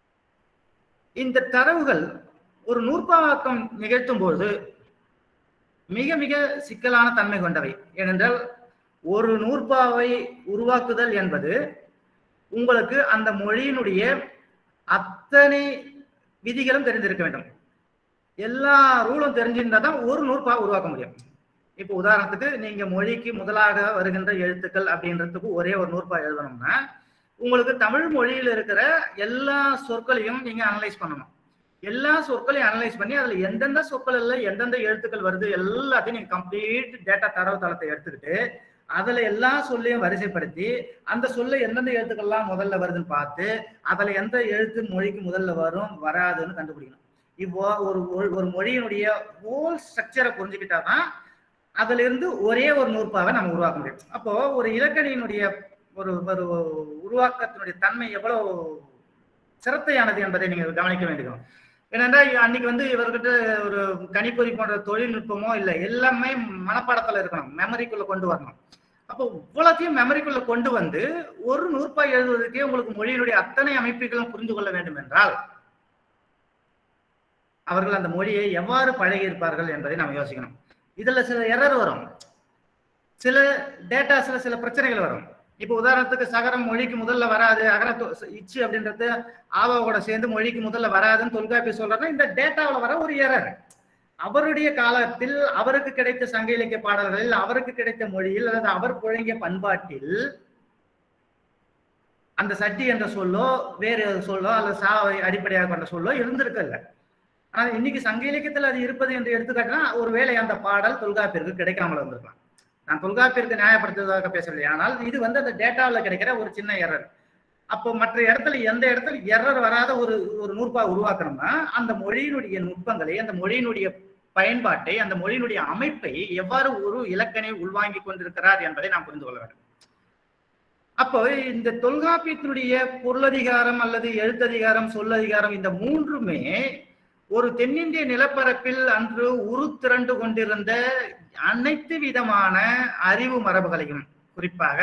இந்த தரவுகள் ஒரு நூற்பாவாக்கம் நிகழ்த்தும் போது மிக மிக சிக்கலான தன்மை கொண்டவை ஏனென்றால் ஒரு நூற்பாவை உருவாக்குதல் என்பது உங்களுக்கு அந்த மொழியினுடைய அத்தனை விதிகளும் தெரிந்திருக்க வேண்டும் எல்லா ரூலும் தெரிஞ்சிருந்தா தான் ஒரு நூற்பா உருவாக்க முடியும் இப்போ உதாரணத்துக்கு நீங்க மொழிக்கு முதலாக வருகின்ற எழுத்துக்கள் அப்படின்றதுக்கு ஒரே ஒரு நூற்பா எழுதணும்னா உங்களுக்கு தமிழ் மொழியில் இருக்கிற எல்லா சொற்களையும் நீங்க அனலைஸ் பண்ணணும் எல்லா சொற்களையும் அனலைஸ் பண்ணி அதுல எந்தெந்த சொற்கள் எல்லாம் எந்தெந்த எழுத்துக்கள் வருது எல்லாத்தையும் நீங்க கம்ப்ளீட் டேட்டா தரவு தளத்தை எடுத்துக்கிட்டு அதுல எல்லா சொல்லையும் வரிசைப்படுத்தி அந்த சொல்ல எந்தெந்த எழுத்துக்கள்லாம் முதல்ல வருதுன்னு பார்த்து அதுல எந்த எழுத்து மொழிக்கு முதல்ல வரும் வராதுன்னு கண்டுபிடிக்கணும் இப்போ ஒரு ஒரு- ஒரு மொழியினுடைய ஹோல் ஸ்ட்ரக்சரை புரிஞ்சுக்கிட்டாதான் அதுல இருந்து ஒரே ஒரு நூற்பாவை நம்ம உருவாக்க முடியும் அப்போ ஒரு இலக்கணியினுடைய ஒரு ஒரு உருவாக்கத்தினுடைய தன்மை எவ்வளவு சிரத்தையானது என்பதை நீங்க கவனிக்க வேண்டும் ஏனென்றால் அன்னைக்கு வந்து இவர்கிட்ட ஒரு கணிப்பொறி போன்ற தொழில்நுட்பமோ இல்லை எல்லாமே மனப்பாடத்துல இருக்கணும் மெமரிக்குள்ள கொண்டு வரணும் அப்போ இவ்வளத்தையும் மெமரிக்குள்ள கொண்டு வந்து ஒரு நூற்பாய் எழுதுவதற்கே உங்களுக்கு மொழியினுடைய அத்தனை அமைப்புகளும் புரிந்து கொள்ள வேண்டும் என்றால் அவர்கள் அந்த மொழியை எவ்வாறு பழகி இருப்பார்கள் என்பதை நாம் யோசிக்கணும் இதுல சில எரர் வரும் சில டேட்டாஸ்ல சில பிரச்சனைகள் வரும் இப்போ உதாரணத்துக்கு சகரம் மொழிக்கு முதல்ல வராது அகர தொ- இச்சு அப்படின்றது ஆவாவோட சேர்ந்து மொழிக்கு முதல்ல வராதுன்னு தொல்காப்பி சொல்றதுனா இந்த டேட்டாவில் வர ஒரு எரர் அவருடைய காலத்தில் அவருக்கு கிடைத்த சங்க இலக்கிய பாடல்களில் அவருக்கு கிடைத்த மொழியில் அல்லது அவர் புழங்கிய பண்பாட்டில் அந்த சட்டி என்ற சொல்லோ வேறு சொல்லோ அல்லது சாவை அடிப்படையாக கொண்ட சொல்லோ இருந்திருக்கல ஆனா இன்னைக்கு சங்க இலக்கியத்தில் அது இருப்பது என்று எடுத்துக்காட்டினா ஒருவேளை அந்த பாடல் தொல்காப்பிற்கு கிடைக்காமல் இருந்திருக்கலாம் நான் தொல்காப்பிற்கு நியாயப்படுத்துவதாக பேசவில்லை ஆனால் இது வந்து அந்த டேட்டாவில் கிடைக்கிற ஒரு சின்ன எரர் அப்போ மற்ற இடத்துல எந்த இடத்துல எரர் வராத ஒரு ஒரு நூற்பா உருவாக்கணும்னா அந்த மொழியினுடைய நுட்பங்களை அந்த மொழியினுடைய பயன்பாட்டை அந்த மொழியினுடைய அமைப்பை எவ்வாறு ஒரு இலக்கணை உள்வாங்கிக் கொண்டிருக்கிறார் என்பதை நாம் புரிந்து கொள்ள வேண்டும் அப்போ இந்த தொல்காப்பியத்தினுடைய பொருளதிகாரம் அல்லது எழுத்ததிகாரம் சொல்லதிகாரம் இந்த மூன்றுமே ஒரு தென்னிந்திய நிலப்பரப்பில் அன்று உரு திரண்டு கொண்டிருந்த அனைத்து விதமான அறிவு மரபுகளையும் குறிப்பாக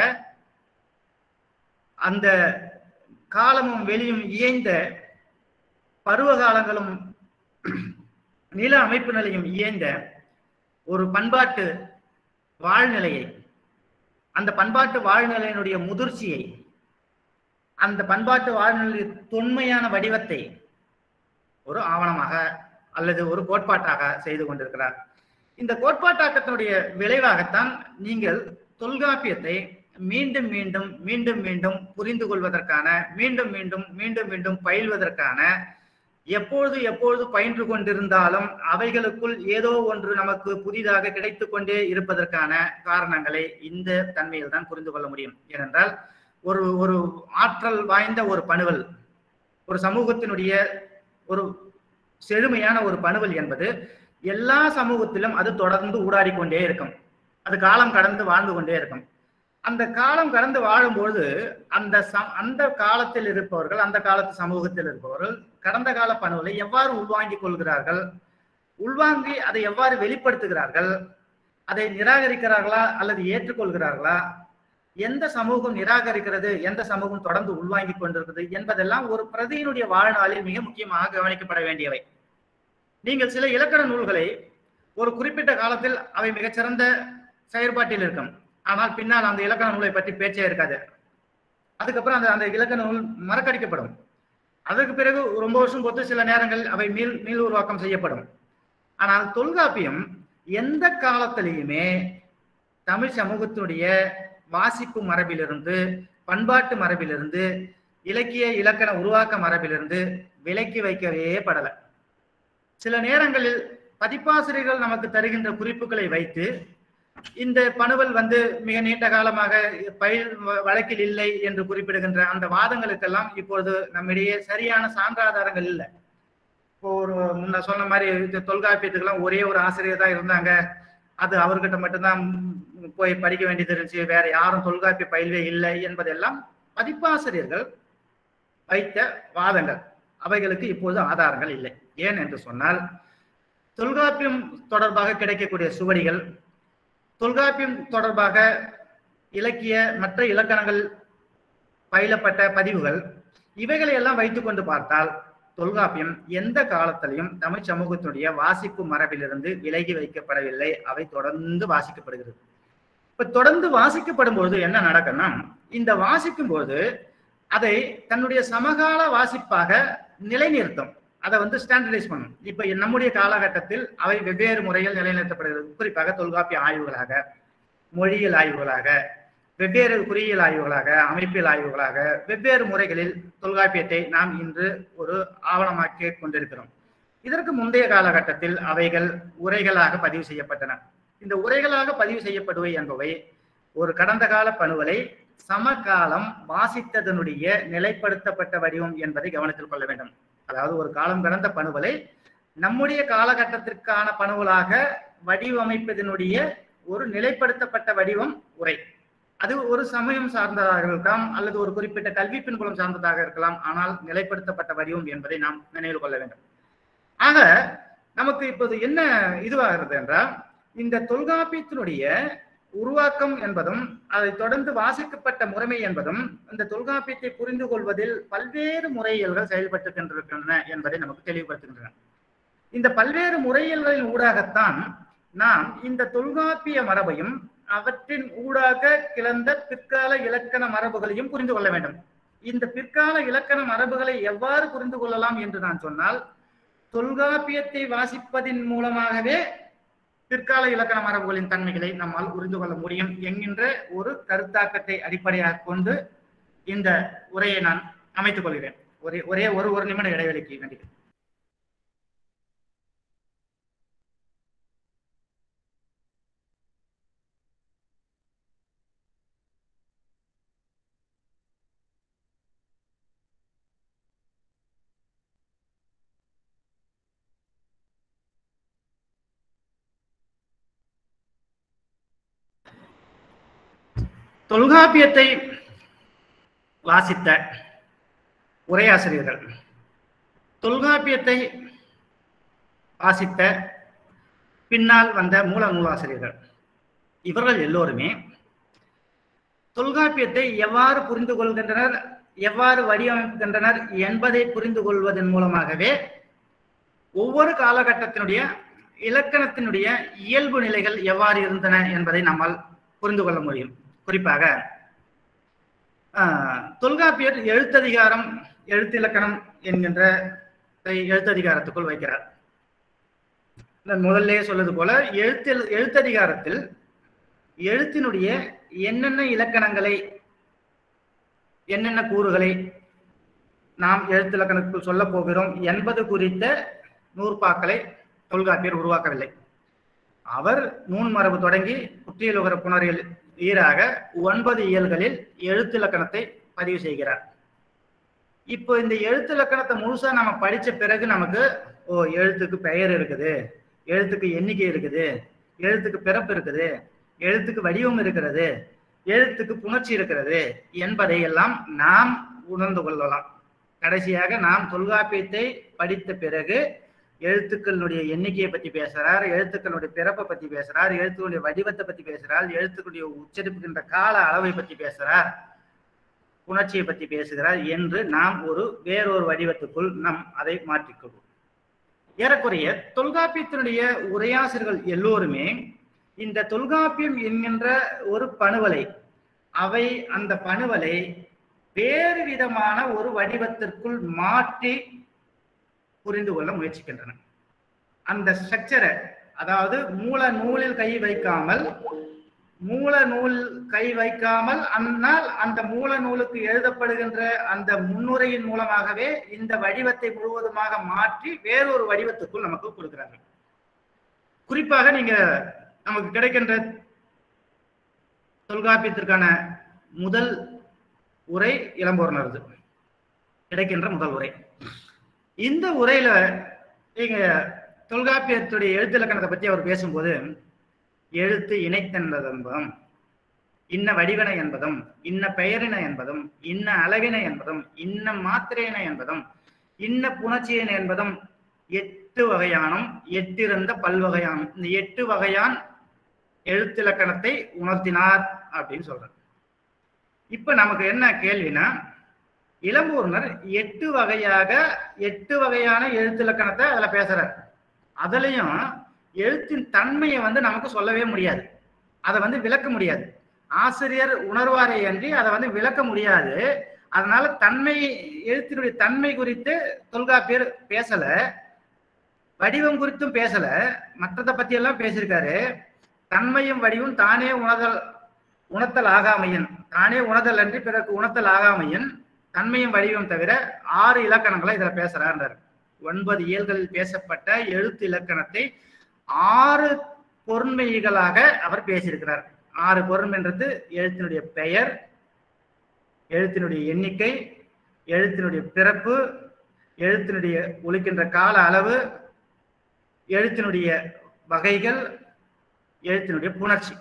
அந்த காலமும் வெளியும் இயைந்த பருவ காலங்களும் நில அமைப்பு நிலையும் இயைந்த ஒரு பண்பாட்டு வாழ்நிலையை அந்த பண்பாட்டு வாழ்நிலையினுடைய முதிர்ச்சியை அந்த பண்பாட்டு வாழ்நிலை தொன்மையான வடிவத்தை ஒரு ஆவணமாக அல்லது ஒரு கோட்பாட்டாக செய்து கொண்டிருக்கிறார் இந்த கோட்பாட்டாக்கத்தினுடைய விளைவாகத்தான் நீங்கள் தொல்காப்பியத்தை மீண்டும் மீண்டும் மீண்டும் மீண்டும் புரிந்து கொள்வதற்கான மீண்டும் மீண்டும் மீண்டும் மீண்டும் பயில்வதற்கான எப்பொழுது எப்பொழுது பயின்று கொண்டிருந்தாலும் அவைகளுக்குள் ஏதோ ஒன்று நமக்கு புதிதாக கிடைத்து கொண்டே இருப்பதற்கான காரணங்களை இந்த தன்மையில் தான் புரிந்து கொள்ள முடியும் ஏனென்றால் ஒரு ஒரு ஆற்றல் வாய்ந்த ஒரு பணுவல் ஒரு சமூகத்தினுடைய ஒரு செழுமையான ஒரு பணுவல் என்பது எல்லா சமூகத்திலும் அது தொடர்ந்து ஊடாடி கொண்டே இருக்கும் அது காலம் கடந்து வாழ்ந்து கொண்டே இருக்கும் அந்த காலம் கடந்து வாழும்பொழுது அந்த ச- அந்த காலத்தில் இருப்பவர்கள் அந்த காலத்து சமூகத்தில் இருப்பவர்கள் கடந்த கால பணுவலை எவ்வாறு உள்வாங்கிக் கொள்கிறார்கள் உள்வாங்கி அதை எவ்வாறு வெளிப்படுத்துகிறார்கள் அதை நிராகரிக்கிறார்களா அல்லது ஏற்றுக்கொள்கிறார்களா எந்த சமூகம் நிராகரிக்கிறது எந்த சமூகம் தொடர்ந்து உள்வாங்கிக் கொண்டிருக்கிறது என்பதெல்லாம் ஒரு பிரதியினுடைய வாழ்நாளில் மிக முக்கியமாக கவனிக்கப்பட வேண்டியவை நீங்கள் சில இலக்கண நூல்களை ஒரு குறிப்பிட்ட காலத்தில் அவை மிகச்சிறந்த செயற்பாட்டில் இருக்கும் ஆனால் பின்னால் அந்த இலக்கண நூலை பற்றி பேச்சே இருக்காது அதுக்கப்புறம் அந்த அந்த இலக்கண நூல் மறக்கடிக்கப்படும் அதற்கு பிறகு ரொம்ப வருஷம் பொறுத்து சில நேரங்கள் அவை மீள் மீள் உருவாக்கம் செய்யப்படும் ஆனால் தொல்காப்பியம் எந்த காலத்திலையுமே தமிழ் சமூகத்தினுடைய வாசிப்பு மரபிலிருந்து பண்பாட்டு மரபிலிருந்து இலக்கிய இலக்கண உருவாக்க மரபிலிருந்து விலக்கி வைக்கவே படல சில நேரங்களில் பதிப்பாசிரியர்கள் நமக்கு தருகின்ற குறிப்புகளை வைத்து இந்த பணுவல் வந்து மிக நீண்ட காலமாக பயில் வ- வழக்கில் இல்லை என்று குறிப்பிடுகின்ற அந்த வாதங்களுக்கெல்லாம் இப்பொழுது நம்மிடையே சரியான சான்றாதாரங்கள் இல்லை இப்போ ஒரு முன்ன சொன்ன மாதிரி இது தொல்காப்பியத்துக்கெல்லாம் ஒரே ஒரு ஆசிரியர் தான் இருந்தாங்க அது அவர்கிட்ட மட்டும்தான் ம், போய் படிக்க வேண்டியது இருந்துச்சு வேற யாரும் தொல்காப்பிய பயில்வே இல்லை என்பதெல்லாம் பதிப்பாசிரியர்கள் வைத்த வாதங்கள் அவைகளுக்கு இப்போது ஆதாரங்கள் இல்லை ஏன் என்று சொன்னால் தொல்காப்பியம் தொடர்பாக கிடைக்கக்கூடிய சுவடிகள் தொல்காப்பியம் தொடர்பாக இலக்கிய மற்ற இலக்கணங்கள் பயிலப்பட்ட பதிவுகள் இவைகளை எல்லாம் வைத்துக்கொண்டு பார்த்தால் தொல்காப்பியம் எந்த காலத்திலையும் தமிழ் சமூகத்தினுடைய வாசிப்பு மரபிலிருந்து விலகி வைக்கப்படவில்லை அவை தொடர்ந்து வாசிக்கப்படுகிறது இப்ப தொடர்ந்து வாசிக்கப்படும் பொழுது என்ன நடக்கும்னா இந்த வாசிக்கும் போது அதை தன்னுடைய சமகால வாசிப்பாக நிலைநிறுத்தும் அதை வந்து ஸ்டாண்டர்டைஸ் பண்ணும் இப்ப நம்முடைய காலகட்டத்தில் அவை வெவ்வேறு முறையில் நிலைநிறுத்தப்படுகிறது குறிப்பாக தொல்காப்பிய ஆய்வுகளாக மொழியியல் ஆய்வுகளாக வெவ்வேறு குறியியல் ஆய்வுகளாக அமைப்பியல் ஆய்வுகளாக வெவ்வேறு முறைகளில் தொல்காப்பியத்தை நாம் இன்று ஒரு ஆவணமாக்கி கொண்டிருக்கிறோம் இதற்கு முந்தைய காலகட்டத்தில் அவைகள் உரைகளாக பதிவு செய்யப்பட்டன இந்த உரைகளாக பதிவு செய்யப்படுவை என்பவை ஒரு கடந்த கால பணுவலை சமகாலம் வாசித்ததனுடைய நிலைப்படுத்தப்பட்ட வடிவம் என்பதை கவனத்தில் கொள்ள வேண்டும் அதாவது ஒரு காலம் கடந்த பணுவலை நம்முடைய காலகட்டத்திற்கான பணுவலாக வடிவமைப்பதனுடைய ஒரு நிலைப்படுத்தப்பட்ட வடிவம் உரை அது ஒரு சமயம் சார்ந்ததாக இருக்கலாம் அல்லது ஒரு குறிப்பிட்ட கல்வி பின்புலம் சார்ந்ததாக இருக்கலாம் ஆனால் நிலைப்படுத்தப்பட்ட வடிவம் என்பதை நாம் நினைவில் கொள்ள வேண்டும் ஆக நமக்கு இப்போது என்ன இதுவாகிறது என்றால் இந்த தொல்காப்பியத்தினுடைய உருவாக்கம் என்பதும் அதை தொடர்ந்து வாசிக்கப்பட்ட முறைமை என்பதும் இந்த தொல்காப்பியத்தை புரிந்து கொள்வதில் பல்வேறு முறையியல்கள் செயல்பட்டு கொண்டிருக்கின்றன என்பதை நமக்கு தெளிவுபடுத்துகின்றன இந்த பல்வேறு முறையியல்களின் ஊடாகத்தான் நாம் இந்த தொல்காப்பிய மரபையும் அவற்றின் ஊடாக கிளந்த பிற்கால இலக்கண மரபுகளையும் புரிந்து கொள்ள வேண்டும் இந்த பிற்கால இலக்கண மரபுகளை எவ்வாறு புரிந்து கொள்ளலாம் என்று நான் சொன்னால் தொல்காப்பியத்தை வாசிப்பதின் மூலமாகவே பிற்கால இலக்கண மரபுகளின் தன்மைகளை நம்மால் புரிந்து கொள்ள முடியும் என்கின்ற ஒரு கருத்தாக்கத்தை அடிப்படையாக கொண்டு இந்த உரையை நான் அமைத்துக் கொள்கிறேன் ஒரே ஒரே ஒரு ஒரு நிமிட இடைவெளிக்கு வேண்டி தொல்காப்பியத்தை வாசித்த உரையாசிரியர்கள் தொல்காப்பியத்தை வாசித்த பின்னால் வந்த மூல நூலாசிரியர்கள் இவர்கள் எல்லோருமே தொல்காப்பியத்தை எவ்வாறு புரிந்து கொள்கின்றனர் எவ்வாறு வடிவமைக்கின்றனர் என்பதை புரிந்து கொள்வதன் மூலமாகவே ஒவ்வொரு காலகட்டத்தினுடைய இலக்கணத்தினுடைய இயல்பு நிலைகள் எவ்வாறு இருந்தன என்பதை நம்மால் புரிந்து கொள்ள முடியும் குறிப்பாக ஆஹ், தொல்காப்பியர் எழுத்ததிகாரம் எழுத்திலக்கணம் என்கின்ற எழுத்ததிகாரத்துக்குள் வைக்கிறார் நான் முதல்ல சொல்வது போல எழுத்தில் எழுத்ததிகாரத்தில் எழுத்தினுடைய என்னென்ன இலக்கணங்களை என்னென்ன கூறுகளை நாம் எழுத்திலக்கணத்துக்குள் சொல்ல போகிறோம் என்பது குறித்த நூற்பாக்களை தொல்காப்பியர் உருவாக்கவில்லை அவர் நூன் மரபு தொடங்கி குற்றியலுகர புணரியல் ஈராக ஒன்பது இயல்களில் எழுத்திலக்கணத்தை பதிவு செய்கிறார் இப்போ இந்த எழுத்திலக்கணத்தை முழுசா நம்ம படிச்ச பிறகு நமக்கு ஓ எழுத்துக்கு பெயர் இருக்குது எழுத்துக்கு எண்ணிக்கை இருக்குது எழுத்துக்கு பிறப்பு இருக்குது எழுத்துக்கு வடிவம் இருக்கிறது எழுத்துக்கு புணர்ச்சி இருக்கிறது என்பதை எல்லாம் நாம் உணர்ந்து கொள்ளலாம் கடைசியாக நாம் தொல்காப்பியத்தை படித்த பிறகு எழுத்துக்களுடைய எண்ணிக்கையை பத்தி பேசுறார் எழுத்துக்களுடைய பிறப்பை பத்தி பேசுறார் எழுத்துக்களுடைய வடிவத்தை பத்தி பேசுறார் எழுத்துக்களுடைய உச்சரிப்புகின்ற கால அளவை பத்தி பேசுறார் புணர்ச்சியை பத்தி பேசுகிறார் என்று நாம் ஒரு வேறொரு வடிவத்துக்குள் நம் அதை மாற்றிக்கொள்வோம் ஏறக்குறைய தொல்காப்பியத்தினுடைய உரையாசிரியர்கள் எல்லோருமே இந்த தொல்காப்பியம் என்கின்ற ஒரு பணுவலை அவை அந்த பணுவலை வேறு விதமான ஒரு வடிவத்திற்குள் மாற்றி புரிந்து கொள்ள முயற்சிக்கின்றன அந்த ஸ்ட்ரக்சரை அதாவது மூல நூலில் கை வைக்காமல் மூல நூல் கை வைக்காமல் ஆனால் அந்த மூல நூலுக்கு எழுதப்படுகின்ற அந்த முன்னுரையின் மூலமாகவே இந்த வடிவத்தை முழுவதுமாக மாற்றி வேறொரு வடிவத்துக்குள் நமக்கு கொடுக்கிறார்கள் குறிப்பாக நீங்க நமக்கு கிடைக்கின்ற தொல்காப்பியத்திற்கான முதல் உரை இளம்பொருணர்து கிடைக்கின்ற முதல் உரை இந்த உரையில நீங்க தொல்காப்பியத்துடைய எழுத்து இலக்கணத்தை பத்தி அவர் பேசும்போது எழுத்து இணைத்தென்பதும் இன்ன வடிவன என்பதும் இன்ன பெயரின என்பதும் இன்ன அளவின என்பதும் இன்ன மாத்திரையின என்பதும் இன்ன புணர்ச்சியின என்பதும் எட்டு வகையானும் எட்டிருந்த பல்வகையானும் இந்த எட்டு வகையான் எழுத்திலக்கணத்தை உணர்த்தினார் அப்படின்னு சொல்றார் இப்ப நமக்கு என்ன கேள்வினா இளம்பூர்னர் எட்டு வகையாக எட்டு வகையான எழுத்திலக்கணத்தை அதுல பேசுறார் அதுலயும் எழுத்தின் தன்மையை வந்து நமக்கு சொல்லவே முடியாது அதை வந்து விளக்க முடியாது ஆசிரியர் உணர்வாரை அன்றி அதை வந்து விளக்க முடியாது அதனால தன்மை எழுத்தினுடைய தன்மை குறித்து தொல்காப்பியர் பேசல வடிவம் குறித்தும் பேசல மற்றதை பத்தி எல்லாம் பேசியிருக்காரு தன்மையும் வடிவும் தானே உணர்தல் உணர்த்தல் ஆகாமையன் தானே உணர்தல் அன்றி பிறகு உணர்த்தல் ஆகாமையன் தன்மையும் வடிவம் தவிர ஆறு இலக்கணங்களை இதுல பேசுறான்றார் ஒன்பது இயல்களில் பேசப்பட்ட எழுத்து இலக்கணத்தை ஆறு பொருண்மைகளாக அவர் பேசியிருக்கிறார் ஆறு பொருண்மைன்றது எழுத்தினுடைய பெயர் எழுத்தினுடைய எண்ணிக்கை எழுத்தினுடைய பிறப்பு எழுத்தினுடைய ஒலிக்கின்ற கால அளவு எழுத்தினுடைய வகைகள் எழுத்தினுடைய புணர்ச்சி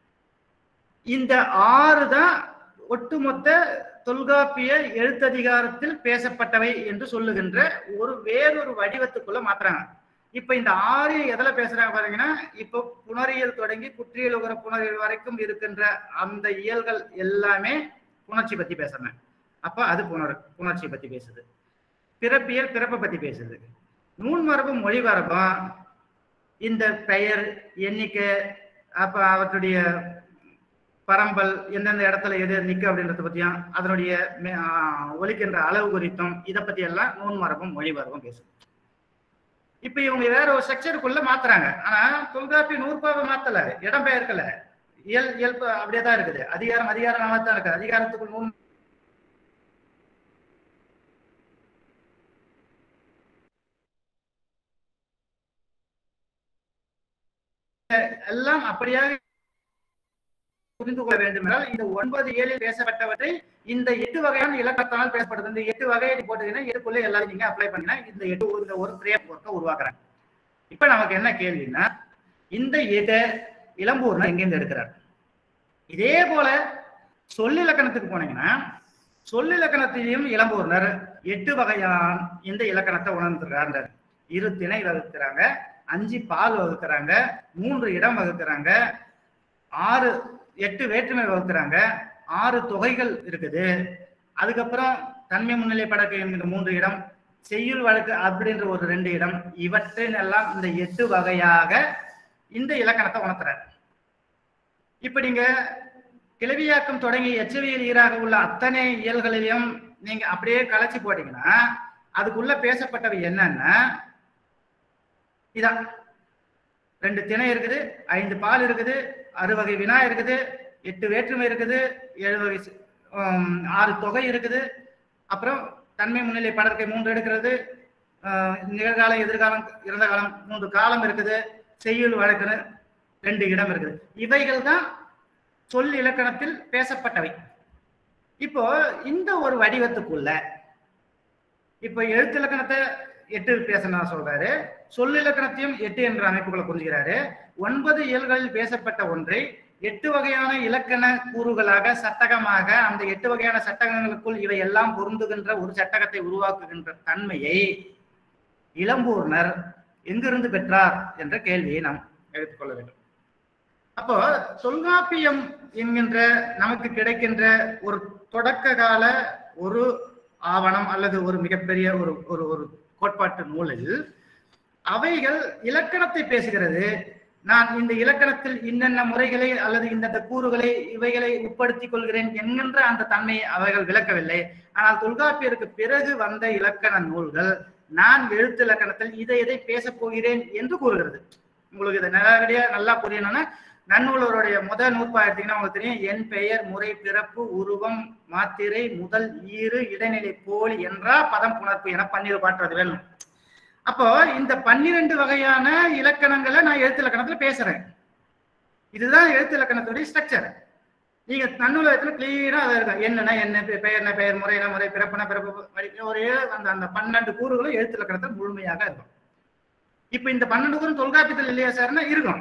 இந்த ஆறு தான் ஒட்டுமொத்த தொல்காப்பிய எழுத்ததிகாரத்தில் பேசப்பட்டவை என்று சொல்லுகின்ற ஒரு வேறொரு வடிவத்துக்குள்ள மாத்துறாங்க இப்ப இந்த ஆறு எதுல பேசுறாங்க பாத்தீங்கன்னா இப்போ புணரியல் தொடங்கி குற்றியல் உகர புணரியல் வரைக்கும் இருக்கின்ற அந்த இயல்கள் எல்லாமே புணர்ச்சி பத்தி பேசுறாங்க அப்ப அது புணர் புணர்ச்சி பத்தி பேசுது பிறப்பியல் பிறப்பை பத்தி பேசுது நூன்மரபும் மொழிமரபும் இந்த பெயர் எண்ணிக்கை அப்ப அவற்றுடைய பரம்பல் எந்தெந்த இடத்துல எது நிக்க அப்படின்றத பத்தியும் அதனுடைய மே- ஆஹ் ஒலிக்கின்ற அளவு குறித்தும் இதை பத்தி எல்லாம் நூன் மரபும் மொழி மரபும் பேசும் இப்ப இவங்க வேற ஒரு செக்ஷனுக்குள்ள மாத்துறாங்க ஆனா தொல்காப்பி நூற்பாவை மாத்தல இடம் பெயர்க்கல இயல் இயல்பு அப்படியே தான் இருக்குது அதிகாரம் அதிகாரமாக தான் இருக்கு அதிகாரத்துக்குள் நூன் எல்லாம் அப்படியாக புரிந்து கொள்ள வேண்டும் என்றால் இந்த ஒன்பது ஏழில் பேசப்பட்டவற்றை இந்த எட்டு வகையான இலக்கணத்தால் பேசப்படுது இந்த எட்டு வகையை போட்டீங்கன்னா இதுக்குள்ள எல்லாரும் நீங்க அப்ளை பண்ணீங்கன்னா இந்த எட்டு ஒரு- இந்த ஒரு ஃப்ரேம் ஒர்க்கை உருவாக்குறாங்க இப்ப நமக்கு என்ன கேள்வின்னா இந்த இதை இளம்பூர்னா எங்கேருந்து எடுக்கிறார் இதே போல சொல்லிலக்கணத்துக்கு போனீங்கன்னா சொல்லிலக்கணத்திலையும் இளம்பூர்னர் எட்டு வகையான் இந்த இலக்கணத்தை உணர்ந்துருக்கார் இரு திணை வகுக்கிறாங்க அஞ்சு பால் வகுக்கிறாங்க மூன்று இடம் வகுக்கிறாங்க ஆறு எட்டு வேற்றுமை வகுக்கிறாங்க ஆறு தொகைகள் இருக்குது அதுக்கப்புறம் தன்மை முன்னிலை படக்கு என்கிற மூன்று இடம் செய்யுள் வழக்கு அப்படின்ற ஒரு ரெண்டு இடம் இவற்றின் எல்லாம் இந்த எட்டு வகையாக இந்த இலக்கணத்தை உணர்த்துறார் இப்ப நீங்க கிளவியாக்கம் தொடங்கி எச்சவியல் ஈராக உள்ள அத்தனை இயல்களிலும் நீங்க அப்படியே கலைச்சி போட்டீங்கன்னா அதுக்குள்ள பேசப்பட்டவை என்னன்னா இதான் ரெண்டு திணை இருக்குது ஐந்து பால் இருக்குது அறுவகை வினா இருக்குது எட்டு வேற்றுமை இருக்குது ஏழு வகை சி- ஆம், ஆறு தொகை இருக்குது அப்புறம் தன்மை முன்னிலை படற்கை மூன்று எடுக்கிறது ஆஹ், நிகழ்காலம் எதிர்காலம் இறந்த காலம் மூன்று காலம் இருக்குது செய்யுள் வழக்குன்னு ரெண்டு இடம் இருக்குது இவைகள் தான் சொல் இலக்கணத்தில் பேசப்பட்டவை இப்போ இந்த ஒரு வடிவத்துக்குள்ள இப்போ எழுத்து இலக்கணத்தை எட்டு பேசணும் சொல்றாரு சொல்லிலக்கணத்தையும் எட்டு என்ற அமைப்புகளை புரிஞ்சுக்கிறாரு ஒன்பது இயல்களில் பேசப்பட்ட ஒன்றை எட்டு வகையான இலக்கண கூறுகளாக சட்டகமாக அந்த எட்டு வகையான சட்டகங்களுக்குள் இவை எல்லாம் பொருந்துகின்ற ஒரு சட்டகத்தை உருவாக்குகின்ற தன்மையை இளம்பூர்னர் எங்கிருந்து பெற்றார் என்ற கேள்வியை நாம் எடுத்துக்கொள்ள வேண்டும் அப்போ தொல்காப்பியம் என்கின்ற நமக்கு கிடைக்கின்ற ஒரு தொடக்க கால ஒரு ஆவணம் அல்லது ஒரு மிகப்பெரிய ஒரு ஒரு ஒரு கோட்பாட்டு நூலில் அவைகள் இலக்கணத்தை பேசுகிறது நான் இந்த இலக்கணத்தில் இன்னென்ன முறைகளை அல்லது இந்தந்த கூறுகளை இவைகளை உட்படுத்திக் கொள்கிறேன் என்கின்ற அந்த தன்மையை அவைகள் விளக்கவில்லை ஆனால் தொல்காப்பியருக்கு பிறகு வந்த இலக்கண நூல்கள் நான் எழுத்து இலக்கணத்தில் இதை இதை பேசப் போகிறேன் என்று கூறுகிறது உங்களுக்கு இதை நேரடியா நல்லா புரியணும்னா நன்னூலருடைய முதல் நூற்பா எடுத்தீங்கன்னா உங்களுக்கு தெரியும் என் பெயர் முறை பிறப்பு உருவம் மாத்திரை முதல் ஈறு இடைநிலை போலி என்றா பதம் புணர்ப்பு என பன்னிரு பாட்டு அது வேணும் அப்போ இந்த பன்னிரண்டு வகையான இலக்கணங்களை நான் எழுத்து இலக்கணத்துல பேசுறேன் இதுதான் எழுத்து இலக்கணத்துடைய ஸ்ட்ரக்சர் நீங்க நன்னூலகத்துல கிளீனா அதை இருக்கும் என்னன்னா என்ன பெ- பெயர்னா பெயர் முறைனா முறை பிறப்புனா பிறப்பு வழி- ஒரு ஏழு- அந்த அந்த பன்னெண்டு கூறுகளும் எழுத்து இலக்கணத்தில் முழுமையாக இருக்கும் இப்ப இந்த பன்னெண்டு கூறும் தொல்காப்பியத்தில் இல்லையா சார்னா இருக்கும்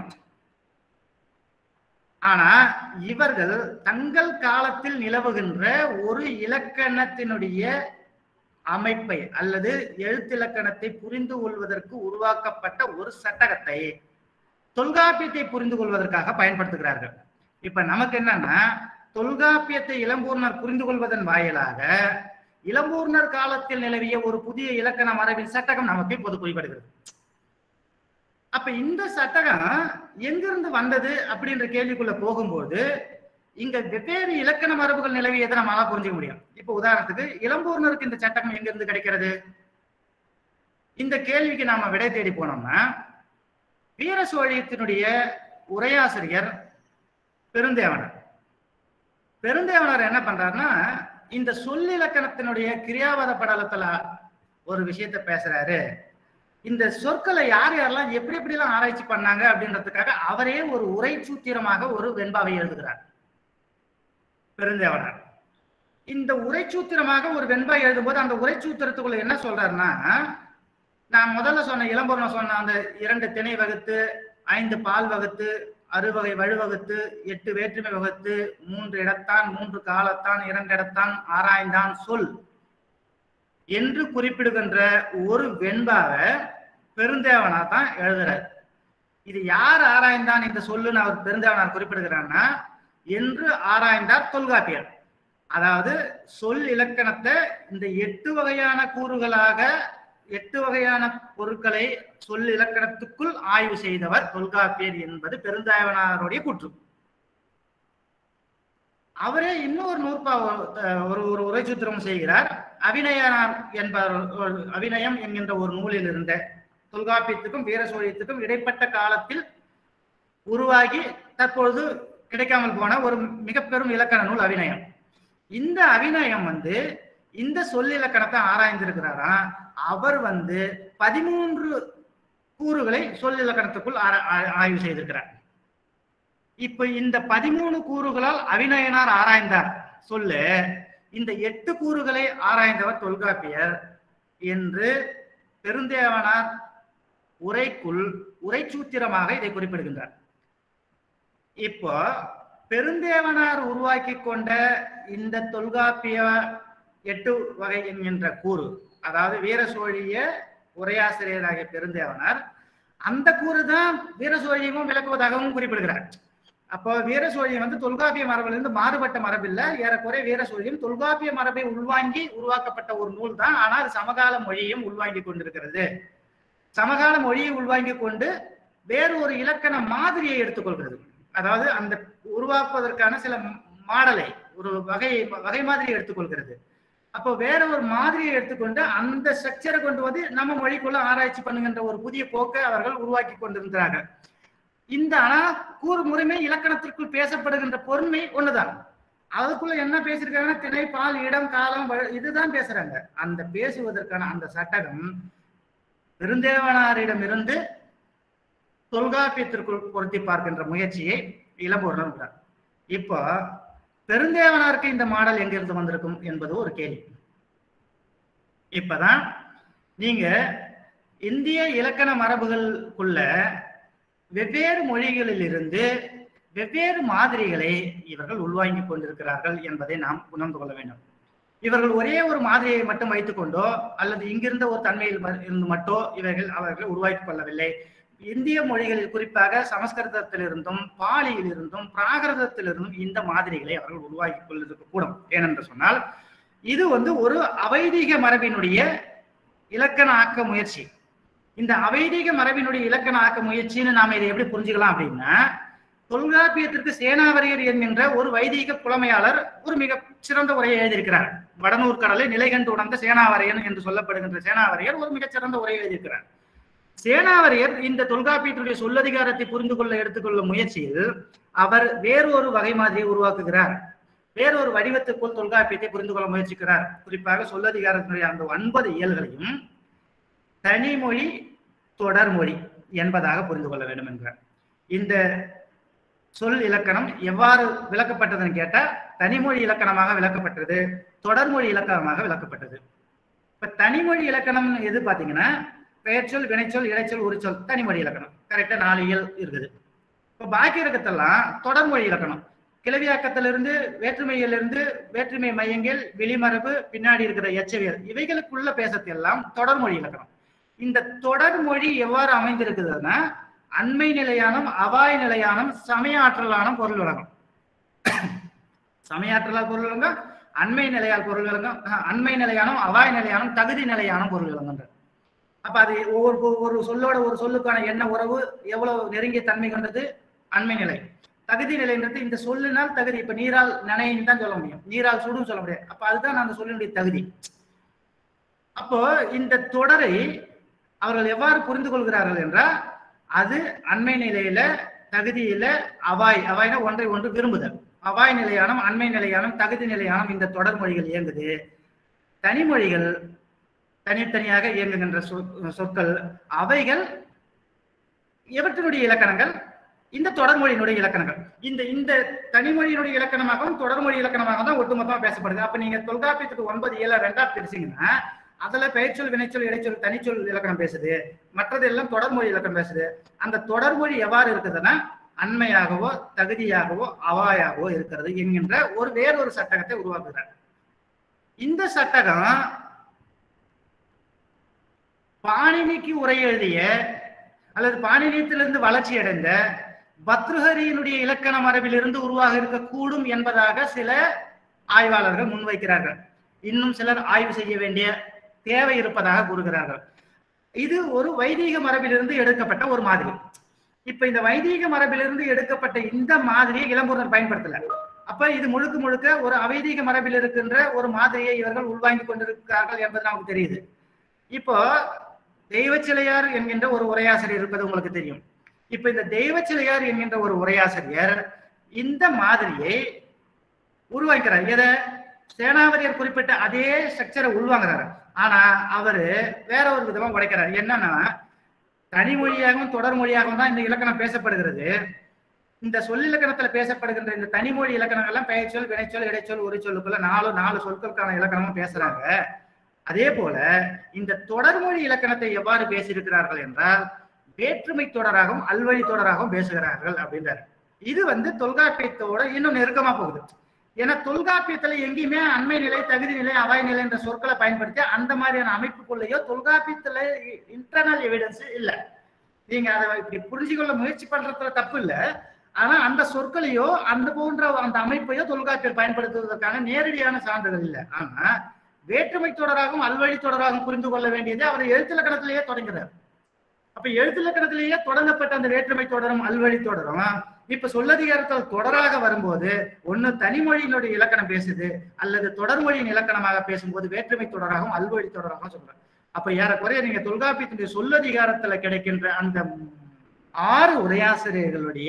ஆனா இவர்கள் தங்கள் காலத்தில் நிலவுகின்ற ஒரு இலக்கணத்தினுடைய அமைப்பை அல்லது எழுத்திலக்கணத்தை புரிந்து கொள்வதற்கு உருவாக்கப்பட்ட ஒரு சட்டகத்தை தொல்காப்பியத்தை புரிந்து கொள்வதற்காக பயன்படுத்துகிறார்கள் இப்ப நமக்கு என்னன்னா தொல்காப்பியத்தை இளம்பூர்ணர் புரிந்து கொள்வதன் வாயிலாக இளம்பூர்ணர் காலத்தில் நிலவிய ஒரு புதிய இலக்கண மரபின் சட்டகம் நமக்கு இப்போது குறிப்பிடுகிறது அப்ப இந்த சட்டகம் எங்கிருந்து வந்தது அப்படின்ற கேள்விக்குள்ள போகும்போது இங்க வெவ்வேறு இலக்கண மரபுகள் நிலவியதை நம்மளால புரிஞ்சுக்க முடியும் இப்ப உதாரணத்துக்கு இளம்பூர்ணருக்கு இந்த சட்டகம் எங்கிருந்து கிடைக்கிறது இந்த கேள்விக்கு நாம விடை தேடி போனோம்னா வீர சோழியத்தினுடைய உரையாசிரியர் பெருந்தேவனர் பெருந்தேவனர் என்ன பண்றாருன்னா இந்த சொல்லிலக்கணத்தினுடைய கிரியாவத படலத்துல ஒரு விஷயத்த பேசுறாரு இந்த சொற்களை யார் யாரெல்லாம் எப்படி எப்படி எல்லாம் ஆராய்ச்சி பண்ணாங்க அப்படின்றதுக்காக அவரே ஒரு உரை சூத்திரமாக ஒரு வெண்பாவை எழுதுகிறார் பெருந்தேவனார் இந்த உரைச்சூத்திரமாக ஒரு வெண்பா எழுதும்போது அந்த உரைச்சூத்திரத்துக்குள்ள என்ன சொல்றாருன்னா நான் முதல்ல சொன்ன இளம்பரம் சொன்ன அந்த இரண்டு திணை வகுத்து ஐந்து பால் வகுத்து அறுவகை வழுவகுத்து எட்டு வேற்றுமை வகுத்து மூன்று இடத்தான் மூன்று காலத்தான் இரண்டு இடத்தான் ஆராய்ந்தான் சொல் என்று குறிப்பிடுகின்ற ஒரு வெண்பாவை பெருந்தேவனார் தான் எழுதுறார் இது யார் ஆராய்ந்தான் இந்த சொல்லுன்னு அவர் பெருந்தேவனார் குறிப்பிடுகிறார்னா என்று ஆராய்ந்தார் தொல்காப்பியர் அதாவது சொல் இலக்கணத்தை இந்த எட்டு வகையான கூறுகளாக எட்டு வகையான பொருட்களை சொல் இலக்கணத்துக்குள் ஆய்வு செய்தவர் தொல்காப்பியர் என்பது பெருந்தாயவனாருடைய கூற்று அவரே இன்னொரு நூற்பா ஒரு ஒரு உரைச்சூத்திரம் செய்கிறார் அபிநயனார் என்பவர் ஒரு- அபிநயம் என்கின்ற ஒரு நூலில் இருந்த தொல்காப்பியத்துக்கும் வீர சோழியத்துக்கும் இடைப்பட்ட காலத்தில் உருவாகி தற்பொழுது கிடைக்காமல் போன ஒரு மிக பெரும் இலக்கண நூல் அபிநயம் இந்த அபிநயம் வந்து இந்த சொல் இலக்கணத்தை ஆராய்ந்திருக்கிறாராம் அவர் வந்து பதிமூன்று கூறுகளை சொல் இலக்கணத்துக்குள் ஆரா- ஆ- ஆய்வு செய்திருக்கிறார் இப்ப இந்த பதிமூணு கூறுகளால் அபிநயனார் ஆராய்ந்தார் சொல்லு இந்த எட்டு கூறுகளை ஆராய்ந்தவர் தொல்காப்பியர் என்று பெருந்தேவனார் உரைக்குள் உரைச்சூத்திரமாக இதை குறிப்பிடுகின்றார் இப்போ பெருந்தேவனார் உருவாக்கி கொண்ட இந்த தொல்காப்பிய எட்டு வகை என்கின்ற கூறு அதாவது வீர சோழிய உரையாசிரியராகிய பெருந்தேவனார் அந்த கூறு தான் வீர சோழியமும் விளக்குவதாகவும் குறிப்பிடுகிறார் அப்போ வீர சோழியம் வந்து தொல்காப்பிய மரபிலிருந்து மாறுபட்ட மரபில்ல ஏறக்குறைய வீர சோழியம் தொல்காப்பிய மரபை உள்வாங்கி உருவாக்கப்பட்ட ஒரு நூல் தான் ஆனால் அது சமகால மொழியையும் உள்வாங்கி கொண்டிருக்கிறது சமகால மொழியை உள்வாங்கி கொண்டு வேறு ஒரு இலக்கண மாதிரியை எடுத்துக்கொள்கிறது அதாவது அந்த உருவாக்குவதற்கான சில மாடலை ஒரு வகை வகை மாதிரி எடுத்துக்கொள்கிறது அப்போ வேற ஒரு மாதிரியை எடுத்துக்கொண்டு அந்த ஸ்ட்ரக்சரை கொண்டு வந்து நம்ம மொழிக்குள்ள ஆராய்ச்சி பண்ணுகின்ற ஒரு புதிய போக்கை அவர்கள் உருவாக்கி கொண்டிருக்கிறார்கள் இந்த ஆனா கூறு முறைமை இலக்கணத்திற்குள் பேசப்படுகின்ற பொருண்மை ஒண்ணுதான் அதுக்குள்ள என்ன பேசியிருக்காங்கன்னா திணை பால் இடம் காலம் வ- இதுதான் பேசுறாங்க அந்த பேசுவதற்கான அந்த சட்டகம் பெருந்தேவனாரிடமிருந்து தொல்காப்பியத்திற்குள் பொருத்தி பார்க்கின்ற முயற்சியை இளம்பூர்ணம் விட்டார் இப்போ பெருந்தேவனாருக்கு இந்த மாடல் எங்கிருந்து வந்திருக்கும் என்பது ஒரு கேள்வி இப்பதான் நீங்க இந்திய இலக்கண மரபுகளுக்குள்ள வெவ்வேறு மொழிகளில் இருந்து வெவ்வேறு மாதிரிகளை இவர்கள் உள்வாங்கிக் கொண்டிருக்கிறார்கள் என்பதை நாம் உணர்ந்து கொள்ள வேண்டும் இவர்கள் ஒரே ஒரு மாதிரியை மட்டும் வைத்துக்கொண்டோ அல்லது இங்கிருந்த ஒரு தன்மையில் ம- இருந்து மட்டும் இவர்கள் அவர்கள் உருவாக்கிக் கொள்ளவில்லை இந்திய மொழிகளில் குறிப்பாக சமஸ்கிருதத்திலிருந்தும் பாலியிலிருந்தும் பிராகிருதத்திலிருந்தும் இந்த மாதிரிகளை அவர்கள் உருவாக்கி கொள்வதற்கு கூடும் ஏனென்று சொன்னால் இது வந்து ஒரு அவைதீக மரபினுடைய இலக்கண ஆக்க முயற்சி இந்த அவைதீக மரபினுடைய இலக்கண ஆக்க முயற்சின்னு நாம இதை எப்படி புரிஞ்சுக்கலாம் அப்படின்னா தொல்காப்பியத்திற்கு சேனாவரியர் என்கின்ற ஒரு வைதீக புலமையாளர் ஒரு மிக சிறந்த உரையை எழுதியிருக்கிறார் வடநூர் கடலை நிலை கண்டு உணர்ந்த சேனாவரையன் என்று சொல்லப்படுகின்ற சேனாவரையர் ஒரு மிகச்சிறந்த உரையை எழுதியிருக்கிறார் சேனாவரியர் இந்த தொல்காப்பியத்துடைய சொல்லதிகாரத்தை புரிந்து கொள்ள எடுத்துக்கொள்ளும் முயற்சியில் அவர் வேறொரு வகை மாதிரியை உருவாக்குகிறார் வேறொரு வடிவத்துக்குள் தொல்காப்பியத்தை புரிந்து கொள்ள முயற்சிக்கிறார் குறிப்பாக சொல்லதிகாரத்தினுடைய அந்த ஒன்பது இயல்களையும் தனிமொழி தொடர்மொழி என்பதாக புரிந்து கொள்ள வேண்டும் என்கிறார் இந்த சொல் இலக்கணம் எவ்வாறு விளக்கப்பட்டதுன்னு கேட்டா தனிமொழி இலக்கணமாக விளக்கப்பட்டது தொடர்மொழி இலக்கணமாக விளக்கப்பட்டது இப்ப தனிமொழி இலக்கணம் எது பாத்தீங்கன்னா பெயர்ச்சொல் வினைச்சொல் இடைச்சொல் உரிச்சொல் தனிமொழி இலக்கணம் கரெக்டா நாலு இயல் இருக்குது இப்ப பாக்கி இருக்கத்தெல்லாம் தொடர்மொழி இலக்கணம் கிளவியாக்கத்திலிருந்து வேற்றுமையிலிருந்து வேற்றுமை மையங்கள் வெளிமரபு பின்னாடி இருக்கிற எச்சவியல் இவைகளுக்குள்ள பேசத்தெல்லாம் தொடர்மொழி இலக்கணம் இந்த தொடர்மொழி எவ்வாறு அமைந்திருக்குதுன்னா அண்மை நிலையானம் அவாய் நிலையானம் சமய ஆற்றலான பொருள் விளங்கம் சமயாற்றலால் பொருள் விளங்கம் அண்மை நிலையால் பொருள் விளங்கம் அஹ், அண்மை நிலையானம் அவாய் நிலையானம் தகுதி நிலையானம் பொருள் விளங்கன்ற அப்ப அது ஒவ்வொரு ஒரு சொல்லோட ஒரு சொல்லுக்கான என்ன உறவு எவ்வளவு நெருங்கிய தன்மை கொண்டது அண்மை நிலை தகுதி நிலைன்றது இந்த சொல்லினால் தகுதி இப்ப நீரால் நனைன்னு தான் சொல்ல முடியும் நீரால் சுடும் சொல்ல முடியாது அப்ப அதுதான் அந்த சொல்லினுடைய தகுதி அப்போ இந்த தொடரை அவர்கள் எவ்வாறு புரிந்து கொள்கிறார்கள் என்றால் அது அண்மை நிலையில தகுதியில அவாய் அவாய்னா ஒன்றை ஒன்று விரும்புதல் அவாய் நிலையானம் அண்மை நிலையானம் தகுதி நிலையானம் இந்த தொடர் மொழிகள் இயங்குது தனிமொழிகள் தனித்தனியாக இயங்குகின்ற சொற்- சொற்கள் அவைகள் எவற்றினுடைய இலக்கணங்கள் இந்த தொடர்மொழியினுடைய இலக்கணங்கள் இந்த இந்த தனிமொழியினுடைய இலக்கணமாகவும் தொடர்மொழி இலக்கணமாக தான் ஒட்டுமொத்தமா பேசப்படுது அப்ப நீங்க தொல்காப்பியத்துக்கு ஒன்பது ஏழு ரெண்டா பிரிச்சீங்கன்னா அதுல பெயர்ச்சொல் வினைச்சொல் இடைச்சொல் தனிச்சொல் இலக்கணம் பேசுது மற்றது எல்லாம் தொடர்மொழி இலக்கணம் பேசுது அந்த தொடர்மொழி எவ்வாறு இருக்குதுன்னா அண்மையாகவோ தகுதியாகவோ அவாயாகவோ இருக்கிறது என்கின்ற ஒரு வேறொரு சட்டகத்தை உருவாக்குகிறார் இந்த சட்டகம் பாணினிக்கு உரை எழுதிய அல்லது பாணினியத்திலிருந்து வளர்ச்சி அடைந்த பத்ருஹரியினுடைய இலக்கண மரபிலிருந்து உருவாக இருக்கக்கூடும் என்பதாக சில ஆய்வாளர்கள் முன்வைக்கிறார்கள் இன்னும் சிலர் ஆய்வு செய்ய வேண்டிய தேவை இருப்பதாக கூறுகிறார்கள் இது ஒரு வைதீக மரபிலிருந்து எடுக்கப்பட்ட ஒரு மாதிரி இப்ப இந்த வைதீக மரபிலிருந்து எடுக்கப்பட்ட இந்த மாதிரியை இளம்பூர்ணர் பயன்படுத்தல அப்ப இது முழுக்க முழுக்க ஒரு அவைதீக மரபில் இருக்கின்ற ஒரு மாதிரியை இவர்கள் உள்வாங்கிக் கொண்டிருக்கிறார்கள் என்பது நமக்கு தெரியுது இப்போ தெய்வச்சிலையார் என்கின்ற ஒரு உரையாசிரியர் இருப்பது உங்களுக்கு தெரியும் இப்ப இந்த தெய்வச்சிலையார் என்கின்ற ஒரு உரையாசிரியர் இந்த மாதிரியை உருவாக்கிறார் எதை சேனாவதியர் குறிப்பிட்ட அதே ஸ்ட்ரக்சரை உள்வாங்குறாரு ஆனா அவரு வேற ஒரு விதமா உடைக்கிறார் என்னன்னா தனிமொழியாகவும் தொடர் மொழியாகவும் தான் இந்த இலக்கணம் பேசப்படுகிறது இந்த சொல்லிலக்கணத்துல பேசப்படுகின்ற இந்த தனிமொழி இலக்கணங்கள்லாம் பெயர்ச்சொல் வினைச்சொல் இடைச்சொல் ஒரு சொல்லுக்குள்ள நாலு நாலு சொற்களுக்கான இலக்கணமும் பேசுறாங்க அதே போல இந்த தொடர்மொழி இலக்கணத்தை எவ்வாறு பேசியிருக்கிறார்கள் என்றால் வேற்றுமை தொடராகவும் அல்வழி தொடராகவும் பேசுகிறார்கள் அப்படின்றாரு இது வந்து தொல்காப்பியத்தோட இன்னும் நெருக்கமா போகுது ஏன்னா தொல்காப்பியத்துல எங்கேயுமே அண்மை நிலை தகுதி நிலை அவாய் நிலை என்ற சொற்களை பயன்படுத்தி அந்த மாதிரியான அமைப்புக்குள்ளேயோ தொல்காப்பியத்துல இன்டர்னல் எவிடன்ஸ் இல்ல நீங்க அதை இப்படி புரிஞ்சு கொள்ள முயற்சி பண்றதுல தப்பு இல்ல ஆனா அந்த சொற்களையோ அந்த போன்ற அந்த அமைப்பையோ தொல்காப்பியர் பயன்படுத்துவதற்கான நேரடியான சான்றுகள் இல்லை ஆனா வேற்றுமை தொடராகவும் அல்வழி தொடராகவும் புரிந்து கொள்ள வேண்டியது அவர் எழுத்திலக்கணத்திலேயே தொடங்குறார் அப்ப எழுத்திலக்கணத்திலேயே தொடங்கப்பட்ட அந்த வேற்றுமை தொடரும் அல்வழி தொடரும் இப்ப சொல்லதிகாரத்தில் தொடராக வரும்போது ஒண்ணு தனிமொழியினுடைய இலக்கணம் பேசுது அல்லது தொடர்மொழியின் இலக்கணமாக பேசும்போது வேற்றுமை தொடராகவும் அல்வழி தொடராகவும் சொல்றாங்க அப்ப ஏறக்குறைய நீங்க தொல்காப்பியத்தினுடைய சொல்லதிகாரத்துல கிடைக்கின்ற அந்த ஆறு உரையாசிரியர்களுடைய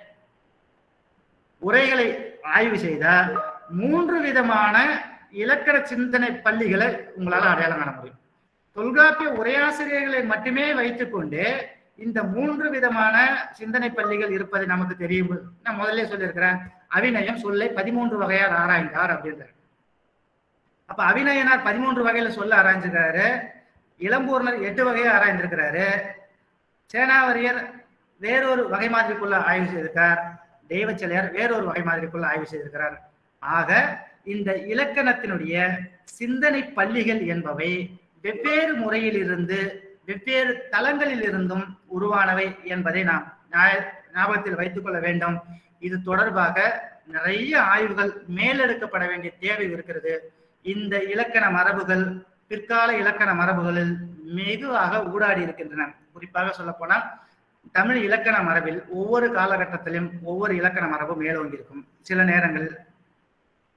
உரைகளை ஆய்வு செய்தால் மூன்று விதமான இலக்கண சிந்தனை பள்ளிகளை உங்களால அடையாளம் காண முடியும் தொல்காப்பிய உரையாசிரியர்களை மட்டுமே வைத்துக்கொண்டு இந்த மூன்று விதமான சிந்தனை பள்ளிகள் இருப்பது நமக்கு தெரியும் நான் முதல்ல சொல்லியிருக்கிறேன் அவிநயம் சொல்லை பதிமூன்று வகையார் ஆராய்ந்தார் அப்படின்றார் அப்ப அவிநயனார் பதிமூன்று வகையில சொல்ல ஆராய்ஞ்சிருக்காரு இளம்பூர்ணர் எட்டு வகையை ஆராய்ந்திருக்கிறாரு சேனாவரியர் வேறொரு வகை மாதிரிக்குள்ள ஆய்வு செய்திருக்கார் தெய்வச்செலையார் வேறொரு வகை மாதிரிக்குள்ள ஆய்வு செய்திருக்கிறார் ஆக இந்த இலக்கணத்தினுடைய சிந்தனை பள்ளிகள் என்பவை வெவ்வேறு முறையில் இருந்து வெவ்வேறு தளங்களில் இருந்தும் உருவானவை என்பதை நாம் ஞாய- ஞாபகத்தில் வைத்துக் கொள்ள வேண்டும் இது தொடர்பாக நிறைய ஆய்வுகள் மேலெடுக்கப்பட வேண்டிய தேவை இருக்கிறது இந்த இலக்கண மரபுகள் பிற்கால இலக்கண மரபுகளில் வெகுவாக ஊடாடி இருக்கின்றன குறிப்பாக சொல்ல போனால் தமிழ் இலக்கண மரபில் ஒவ்வொரு காலகட்டத்திலும் ஒவ்வொரு இலக்கண மரபு மேலோங்கி இருக்கும் சில நேரங்களில்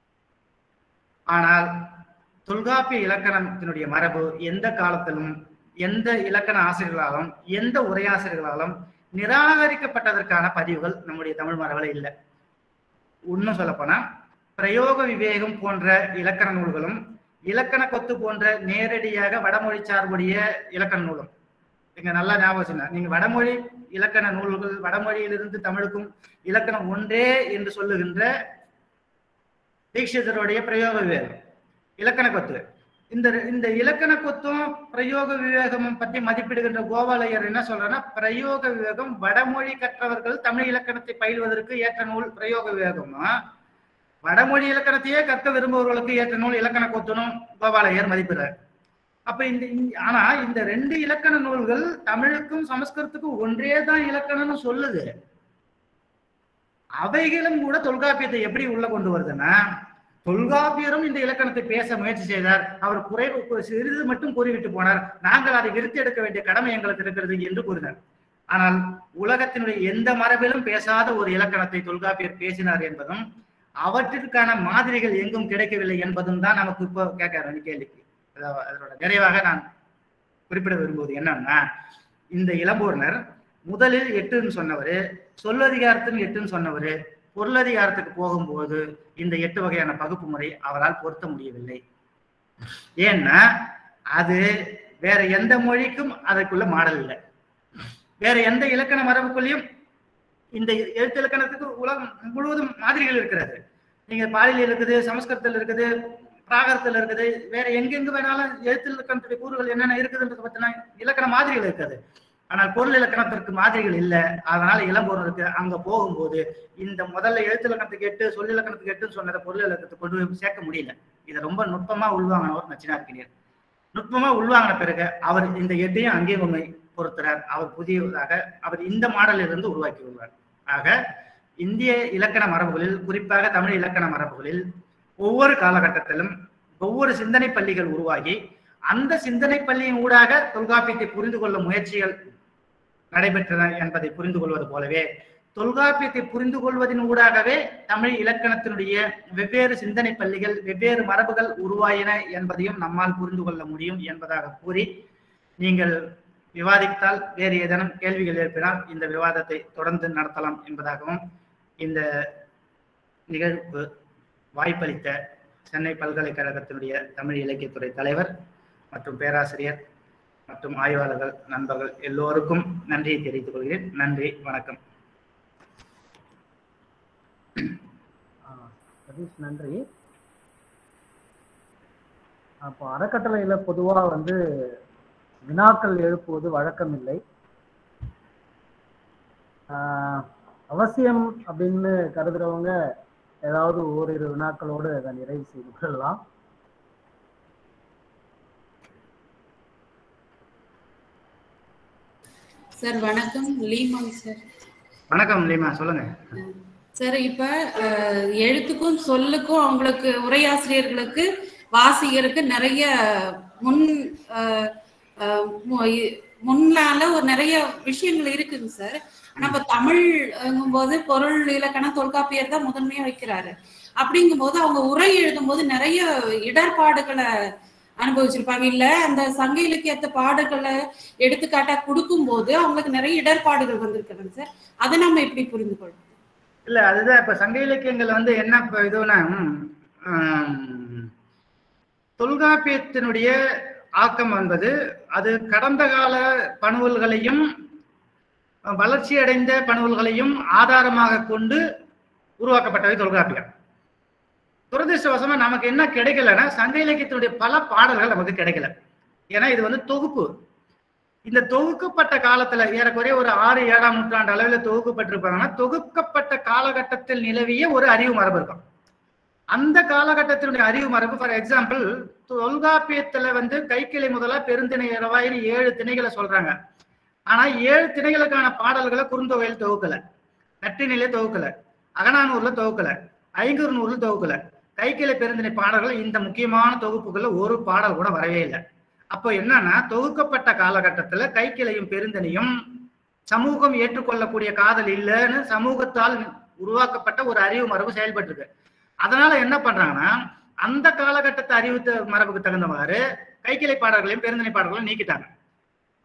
ஆனால் தொல்காப்பிய இலக்கணத்தினுடைய மரபு எந்த காலத்திலும் எந்த இலக்கண ஆசிரியர்களாலும் எந்த உரையாசிரியர்களாலும் நிராகரிக்கப்பட்டதற்கான பதிவுகள் நம்முடைய தமிழ் மரபில் இல்லை இன்னும் சொல்லப்போனா பிரயோக விவேகம் போன்ற இலக்கண நூல்களும் இலக்கண கொத்து போன்ற நேரடியாக வடமொழி சார்புடைய இலக்கண நூலும் நீங்க நல்லா ஞாபகம் வச்சுங்க நீங்க வடமொழி இலக்கண நூல்கள் வடமொழியிலிருந்து தமிழுக்கும் இலக்கணம் ஒன்றே என்று சொல்லுகின்ற தீட்சிதருடைய பிரயோக விவேகம் இலக்கண கொத்து இந்த இந்த இலக்கண கொத்தும் பிரயோக விவேகமும் பற்றி மதிப்பிடுகின்ற கோபாலையர் என்ன சொல்றன்னா பிரயோக விவேகம் வடமொழி கற்றவர்கள் தமிழ் இலக்கணத்தை பயில்வதற்கு ஏற்ற நூல் பிரயோக விவேகமா வடமொழி இலக்கணத்தையே கற்க விரும்புபவர்களுக்கு ஏற்ற நூல் இலக்கண கொத்துனும் கோபாலையர் மதிப்பிடுறார் அப்ப இந்த இந்த- ஆனா இந்த ரெண்டு இலக்கண நூல்கள் தமிழுக்கும் சமஸ்கிருதத்துக்கும் ஒன்றே தான் இலக்கணம்னு சொல்லுது அவைகளும் கூட தொல்காப்பியத்தை எப்படி உள்ள கொண்டு வருதுன்னா தொல்காப்பியரும் இந்த இலக்கணத்தை பேச முயற்சி செய்தார் அவர் குறைவு சிறிது மட்டும் கூறிவிட்டு போனார் நாங்கள் அதை விருத்தி எடுக்க வேண்டிய கடமை எங்களுக்கு இருக்கிறது என்று கூறினார் ஆனால் உலகத்தினுடைய எந்த மரபிலும் பேசாத ஒரு இலக்கணத்தை தொல்காப்பியர் பேசினார் என்பதும் அவற்றிற்கான மாதிரிகள் எங்கும் கிடைக்கவில்லை என்பதும் தான் நமக்கு இப்போ கேட்க வேண்டிய கேள்விக்கு அதாவது அதனோட நிறைவாக நான் குறிப்பிட விரும்புவது என்னன்னா இந்த இளம்பூர்னர் முதலில் எட்டுன்னு சொன்னவர் சொல்லதிகாரத்தின் எட்டுன்னு சொன்னவர் பொருளதிகாரத்துக்கு போகும்போது இந்த எட்டு வகையான பகுப்பு முறை அவரால் பொருத்த முடியவில்லை ஏன்னா அது வேற எந்த மொழிக்கும் அதற்குள்ள மாடல் இல்லை வேற எந்த இலக்கண மரபுக்குள்ளேயும் இந்த எழுத்து இலக்கணத்துக்கு உலகம் முழுவதும் மாதிரிகள் இருக்கிறது நீங்க பாலியில் இருக்குது சமஸ்கிருதத்தில் இருக்குது பிராகரத்தில் இருக்குது வேற எங்கெங்க வேணாலும் எழுத்து இலக்கணத்துடைய கூறுகள் என்னென்ன இருக்குதுன்றது பத்தின இலக்கண மாதிரிகள் இருக்குது ஆனால் பொருள் இலக்கணத்திற்கு மாதிரிகள் இல்லை அதனால இளம்பொருளுக்கு அங்க போகும்போது இந்த முதல்ல எழுத்து இலக்கணத்துக்கு எட்டு சொல் இலக்கணத்துக்கு எட்டுன்னு சொன்னதை பொருள் இலக்கணத்துக்கு கொண்டு போய் சேர்க்க முடியல இதை ரொம்ப நுட்பமா உள்வாங்கினவர் நச்சினார்கினியர் நுட்பமா உள்வாங்கின பிறகு அவர் இந்த எட்டையும் அங்கேயும் உண்மை பொறுத்துறார் அவர் புதியதாக அவர் இந்த மாடலில் இருந்து உருவாக்கி உள்ளார் ஆக இந்திய இலக்கண மரபுகளில் குறிப்பாக தமிழ் இலக்கண மரபுகளில் ஒவ்வொரு காலகட்டத்திலும் ஒவ்வொரு சிந்தனை பள்ளிகள் உருவாகி அந்த சிந்தனை பள்ளியின் ஊடாக தொல்காப்பியத்தை புரிந்து கொள்ளும் முயற்சிகள் நடைபெற்றன என்பதை புரிந்து கொள்வது போலவே தொல்காப்பியத்தை புரிந்து கொள்வதன் ஊடாகவே தமிழ் இலக்கணத்தினுடைய வெவ்வேறு சிந்தனை பள்ளிகள் வெவ்வேறு மரபுகள் உருவாயின என்பதையும் நம்மால் புரிந்து கொள்ள முடியும் என்பதாக கூறி நீங்கள் விவாதித்தால் வேறு ஏதேனும் கேள்விகள் எழுப்பினால் இந்த விவாதத்தை தொடர்ந்து நடத்தலாம் என்பதாகவும் இந்த நிகழ்வு வாய்ப்பளித்த சென்னை பல்கலைக்கழகத்தினுடைய தமிழ் இலக்கியத்துறை தலைவர் மற்றும் பேராசிரியர் மற்றும் ஆய்வாளர்கள் நண்பர்கள் எல்லோருக்கும் நன்றியை தெரிவித்துக் கொள்கிறேன் நன்றி வணக்கம் ஆஹ் சதீஷ் நன்றி அப்போ அறக்கட்டளையில பொதுவா வந்து வினாக்கள் எழுப்புவது வழக்கம் இல்லை ஆஹ் அவசியம் அப்படின்னு கருதுறவங்க ஏதாவது ஓரிரு வினாக்களோடு அதை நிறைவு செய்து கொள்ளலாம் சார் வணக்கம் லீமாங் சார் வணக்கம் லீமா சொல்லுங்க சார் இப்ப அஹ், எழுத்துக்கும் சொல்லுக்கும் அவங்களுக்கு உரையாசிரியர்களுக்கு வாசிகருக்கு நிறைய முன் அஹ், அஹ், மு- இ- முன்னால ஒரு நிறைய விஷயங்கள் இருக்குங்க சார் ஆனா இப்ப தமிழ் போது பொருள் இலக்கண தொல்காப்பியர் தான் முதன்மையா வைக்கிறாரு அப்படிங்கும்போது அவங்க உரை எழுதும்போது நிறைய இடர்பாடுகளை அனுபவிச்சிருப்பாங்க இல்ல அந்த சங்க இலக்கியத்த பாடுகளை எடுத்துக்காட்டா கொடுக்கும்போது அவங்களுக்கு நிறைய இடர்பாடுகள் வந்திருக்கிறாங்க சார் அதை நம்ம எப்படி புரிந்து கொள்வோம் இல்ல அதுதான் இப்ப சங்க இலக்கியங்கள் வந்து என்ன இப்ப இதுனா ம், ஆம், தொல்காப்பியத்தினுடைய ஆக்கம் என்பது அது கடந்த கால பணுவல்களையும் வளர்ச்சி அடைந்த பணுவல்களையும் ஆதாரமாக கொண்டு உருவாக்கப்பட்டவை தொல்காப்பியம் துரதிருஷ்டவசமா நமக்கு என்ன கிடைக்கலன்னா சங்க இலக்கியத்தினுடைய பல பாடல்கள் நமக்கு கிடைக்கல ஏன்னா இது வந்து தொகுப்பு இந்த தொகுக்கப்பட்ட காலத்துல ஏறக்குறைய ஒரு ஆறு ஏழாம் நூற்றாண்டு அளவில் தொகுக்கப்பட்டிருப்பாங்கன்னா தொகுக்கப்பட்ட காலகட்டத்தில் நிலவிய ஒரு அறிவு மரபு இருக்கும் அந்த காலகட்டத்தினுடைய அறிவு மரபு ஃபார் எக்ஸாம்பிள் தொல்காப்பியத்துல வந்து கைக்கிளை முதலா பெருந்திணை இரவாயிரம் ஏழு திணைகளை சொல்றாங்க ஆனா ஏழு திணைகளுக்கான பாடல்களை குறுந்தொகையில் தொகுக்கல நற்றினிலே தொகுக்கல அகநானூர்ல தொகுக்கல ஐங்குறுநூறுல தொகுக்கல கைக்கிளை பெருந்திணை பாடல்கள் இந்த முக்கியமான தொகுப்புகள்ல ஒரு பாடல் கூட வரவே இல்லை அப்போ என்னன்னா தொகுக்கப்பட்ட காலகட்டத்துல கைக்கிளையும் பெருந்தனையும் சமூகம் ஏற்றுக்கொள்ளக்கூடிய காதல் இல்லைன்னு சமூகத்தால் உருவாக்கப்பட்ட ஒரு அறிவு மரபு செயல்பட்டு இருக்கு அதனால என்ன பண்றாங்கன்னா அந்த காலகட்டத்தை அறிவு த- மரபுக்கு தகுந்தவாறு கைக்கிளை பாடல்களையும் பெருந்தனை பாடல்களையும் நீக்கிட்டாங்க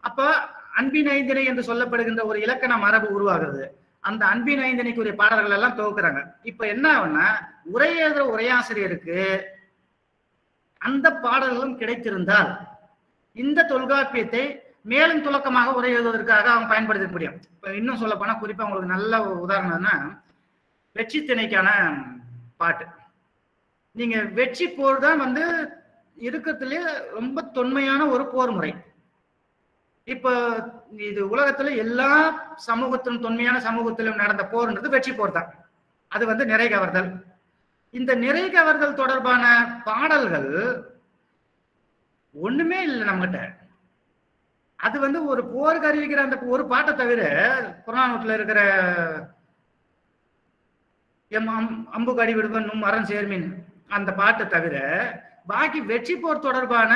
அப்ப அன்பின் ஐந்தினை என்று சொல்லப்படுகின்ற ஒரு இலக்கண மரபு உருவாகிறது அந்த அன்பின் ஐந்தினைக்குரிய பாடல்கள் எல்லாம் துவக்குறாங்க இப்ப என்ன ஆகும்னா உரை எழுதுற உரையாசிரியருக்கு அந்த பாடல்களும் கிடைத்திருந்தால் இந்த தொல்காப்பியத்தை மேலும் துலக்கமாக உரை எழுதுவதற்காக அவங்க பயன்படுத்த முடியும் இப்ப இன்னும் சொல்ல போனா குறிப்பா உங்களுக்கு நல்ல ஒரு உதாரணம்னா வெற்றி திணைக்கான பாட்டு நீங்க வெற்றி போர் தான் வந்து இருக்கிறதுலே ரொம்ப தொன்மையான ஒரு போர் முறை இப்ப இது உலகத்துல எல்லா சமூகத்திலும் தொன்மையான சமூகத்திலும் நடந்த போர்ன்றது வெற்றி போர் தான் அது வந்து நிறை கவர்தல் இந்த நிறை கவர்தல் தொடர்பான பாடல்கள் ஒண்ணுமே இல்லை நம்மகிட்ட அது வந்து ஒரு போருக்கு அறிவிக்கிற அந்த ஒரு பாட்டை தவிர புறநானூற்றுல இருக்கிற எம் அம் அம்பு கடி விடுவன் நும் அரண் சேர்மின் அந்த பாட்டை தவிர பாக்கி வெற்றி போர் தொடர்பான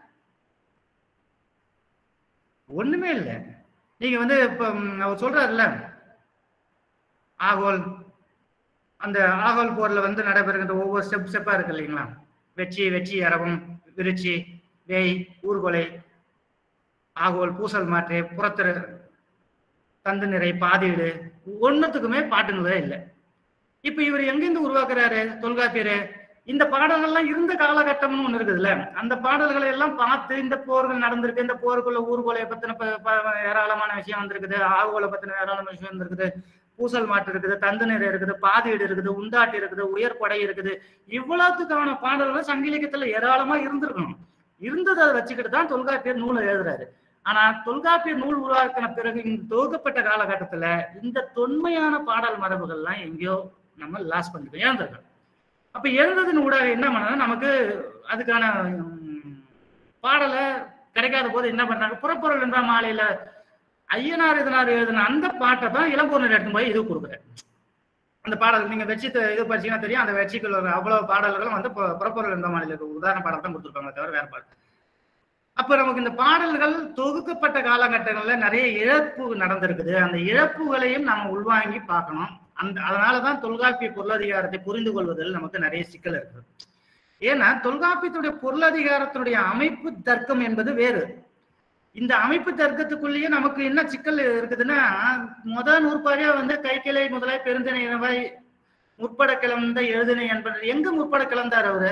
ஒண்ணுமே இல்லை நீங்க வந்து இப்ப ம், அவர் சொல்றாருல்ல ஆகோல் அந்த ஆகோல் போர்ல வந்து நடைபெறுகின்ற ஒவ்வொரு ஸ்டெப் ஸ்டெப்பா இருக்கு இல்லைங்களா வெற்றி வெற்றி அரவம் விருச்சி வேய் ஊர்கொலை ஆகோல் பூசல் மாற்று புறத்திரு தந்து நிறை பாதீடு ஒண்ணுத்துக்குமே பாட்டுங்களே இல்லை இப்ப இவர் எங்கிருந்து உருவாக்குறாரு தொல்காப்பியரு இந்த பாடல்கள்லாம் இருந்த காலகட்டம்னு ஒண்ணு இருக்குதுல்ல அந்த பாடல்களை எல்லாம் பார்த்து இந்த போர்கள் நடந்திருக்கு இந்த போருக்குள்ள ஊர்கொலையை பத்தின ப- ப- ஏராளமான விஷயம் வந்திருக்குது ஆகோலை பத்தின ஏராளமான விஷயம் வந்திருக்குது பூசல் மாட்டு இருக்குது தந்து நிறை இருக்குது பாதீடு இருக்குது உண்டாட்டி இருக்குது உயர்படை இருக்குது இவ்வளவுத்துக்கான பாடல்கள் சங்க இலக்கியத்துல ஏராளமா இருந்திருக்கணும் இருந்ததை அதை வச்சுக்கிட்டு தான் தொல்காப்பியர் நூலை எழுதுறாரு ஆனா தொல்காப்பியர் நூல் உருவாக்கின பிறகு இந்த தொகுக்கப்பட்ட காலகட்டத்துல இந்த தொன்மையான பாடல் மரபுகள்லாம் எங்கேயோ நம்ம லாஸ் பண்ணிட்டோம் இழந்திருக்கோம் அப்ப எழுந்ததன் ஊடாக என்ன பண்ணா நமக்கு அதுக்கான உம், பாடலை கிடைக்காத போது என்ன பண்ணாங்க புறப்பொருள் என்ற மாலையில ஐயனார் இதனார் எழுதின அந்த பாட்டை தான் இளம்பூர்ணர் எடுத்து போய் இது கொடுக்குறேன் அந்த பாடல் நீங்க வெற்றி த- இது படிச்சீங்கன்னா தெரியும் அந்த வெற்றிக்குள்ள வர அவ்வளவு பாடல்களும் வந்து பு- புறப்பொருள் என்ற மாநில உதாரண பாடல் தான் கொடுத்துருப்பாங்க தவிர வேற பாடல் அப்ப நமக்கு இந்த பாடல்கள் தொகுக்கப்பட்ட காலகட்டங்கள்ல நிறைய இழப்பு நடந்திருக்குது அந்த இழப்புகளையும் நம்ம உள்வாங்கி பார்க்கணும் அந்த அதனாலதான் தொல்காப்பிய பொருளதிகாரத்தை புரிந்து கொள்வதில் நமக்கு நிறைய சிக்கல் இருக்குது ஏன்னா தொல்காப்பியத்துடைய பொருளதிகாரத்தினுடைய அமைப்பு தர்க்கம் என்பது வேறு இந்த அமைப்பு தர்க்கத்துக்குள்ளேயே நமக்கு என்ன சிக்கல் இருக்குதுன்னா முத நூற்பாவே வந்து கைக்கிளை முதலாய் பெருந்திணை இனவை முற்பட கிளந்த எழுதினை என்பது எங்க முற்பட கிளந்தார் அவரு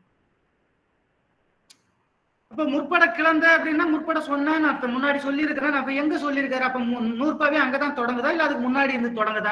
அப்ப முற்பட கிளந்த அப்படின்னா முற்பட சொன்னான்னு அர்த்தம் முன்னாடி சொல்லி இருக்கிறேன் அப்ப எங்க சொல்லியிருக்காரு அப்ப மு- நூற்பாவே அங்கதான் தொடங்குதா இல்ல அதுக்கு முன்னாடி இருந்து தொடங்குதா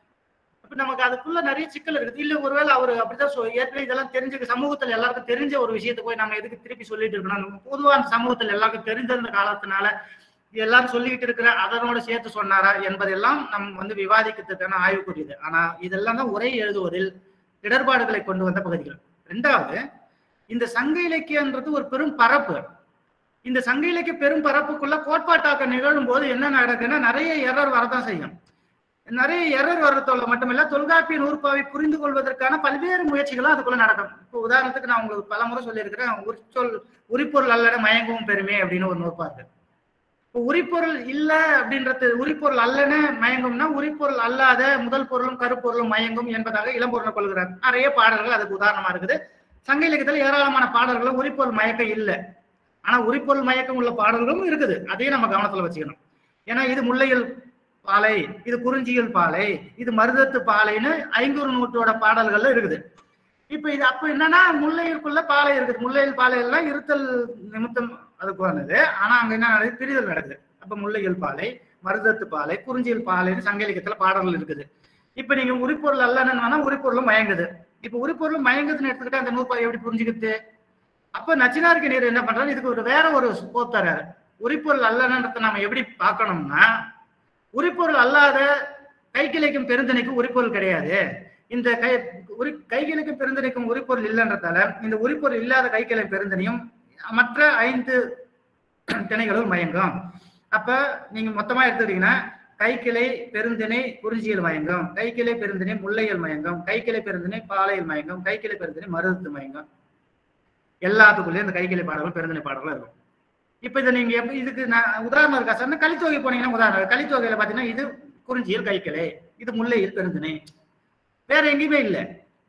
அப்ப நமக்கு அதுக்குள்ள நிறைய சிக்கல் இருக்குது இல்ல ஒருவேளை அவரு அப்படிதான் சொ- ஏற்கனவே இதெல்லாம் தெரிஞ்ச சமூகத்துல எல்லாருக்கும் தெரிஞ்ச ஒரு விஷயத்தை போய் நம்ம எதுக்கு திருப்பி சொல்லிட்டு இருக்கணும் பொதுவா அந்த சமூகத்துல எல்லாருக்கும் தெரிஞ்சிருந்த காலத்தினால இது எல்லாரும் சொல்லிக்கிட்டு இருக்கிற அதனோட சேர்த்து சொன்னாரா என்பதெல்லாம் நம் வந்து விவாதிக்கிறதுக்கான ஆய்வுக்குரியது ஆனா இதெல்லாம் தான் உரை எழுதுவதில் இடர்பாடுகளை கொண்டு வந்த பகுதிகள் ரெண்டாவது இந்த சங்க இலக்கியன்றது ஒரு பெரும் பரப்பு இந்த சங்க இலக்கிய பெரும் பரப்புக்குள்ள கோட்பாட்டாக்கம் நிகழும் போது என்ன நடக்குன்னா நிறைய எரர் வரதான் செய்யும் நிறைய எரர் வர்றதோட மட்டுமில்ல தொல்காப்பிய நூற்பாவை புரிந்து கொள்வதற்கான பல்வேறு முயற்சிகளும் அதுக்குள்ள நடக்கும் இப்போ உதாரணத்துக்கு நான் உங்களுக்கு பல முறை சொல்லியிருக்கிறேன் உரிச்சொல் உரிப்பொருள் அல்லட மயங்கவும் பெருமை அப்படின்னு ஒரு நூற்பா இருக்கு இப்போ உரிப்பொருள் இல்ல அப்படின்றது உரிப்பொருள் அல்லன மயங்கும்னா உரிப்பொருள் அல்லாத முதல் பொருளும் கருப்பொருளும் மயங்கும் என்பதாக இளம்பொருளை கொள்கிறார் நிறைய பாடல்கள் அதுக்கு உதாரணமா இருக்குது சங்க இலக்கியத்துல ஏராளமான பாடல்களும் உரிப்பொருள் மயக்கம் இல்லை ஆனா உரிப்பொருள் மயக்கம் உள்ள பாடல்களும் இருக்குது அதையும் நம்ம கவனத்துல வச்சுக்கணும் ஏன்னா இது முல்லையில் பாலை இது குறிஞ்சியில் பாலை இது மருதத்து பாலைன்னு ஐங்கூறு நூற்றோட பாடல்கள்ல இருக்குது இப்ப இது அப்ப என்னன்னா முல்லையிற்குள்ள பாலை இருக்குது முல்லையில் பாலை எல்லாம் இருத்தல் நிமித்தம் அதுக்கானது ஆனா அங்க என்ன நடக்குது பிரிதல் நடக்குது அப்ப முல்லையில் பாலை மருதத்து பாலை குறிஞ்சியில் பாலைன்னு சங்க இலக்கியத்துல பாடல்கள் இருக்குது இப்ப நீங்க உரிப்பொருள் அல்லன்னு வேணா உரிப்பொருளும் மயங்குது இப்ப உரிப்பொருளும் மயங்குதுன்னு எடுத்துக்கிட்டா அந்த நூற்பா எப்படி புரிஞ்சுக்கிட்டு அப்ப நச்சினாருக்கு நீர் என்ன பண்றாரு இதுக்கு ஒரு வேற ஒரு ஸ்கோப் தராரு உரிப்பொருள் அல்லன்றத நாம எப்படி பார்க்கணும்னா உரிப்பொருள் அல்லாத கைக்கிளைக்கும் பெருந்தனைக்கும் உரிப்பொருள் கிடையாது இந்த கை உரி கைகிளைக்கும் பெருந்தனைக்கும் உரிப்பொருள் இல்லைன்றதால இந்த உரிப்பொருள் இல்லாத கைக்கிளை பெருந்தனையும் மற்ற ஐந்து திணைகளும் மயங்கும் அப்ப நீங்க மொத்தமா எடுத்துக்கிட்டீங்கன்னா கைக்கிளை பெருந்திணை குறிஞ்சியில் மயங்கும் கைக்கிளை பெருந்திணை முல்லையில் மயங்கும் கைக்கிளை பெருந்திணை பாலையில் மயங்கும் கைக்கிளை பெருந்திணை மருதத்து மயங்கும் எல்லாத்துக்குள்ளேயும் இந்த கைக்கிளை பாடல்கள் பெருந்திணை பாடல்கள் இருக்கும் இப்ப இதை நீங்க எப்படி இதுக்கு நான் உதாரணம் இருக்கா சார் கலித்தொகை போனீங்கன்னா உதாரணம் கலித்தொகையில பாத்தீங்கன்னா இது குறிஞ்சியில் கைக்கிளை இது முல்லையில் பெருந்திணை வேற எங்கேயுமே இல்லை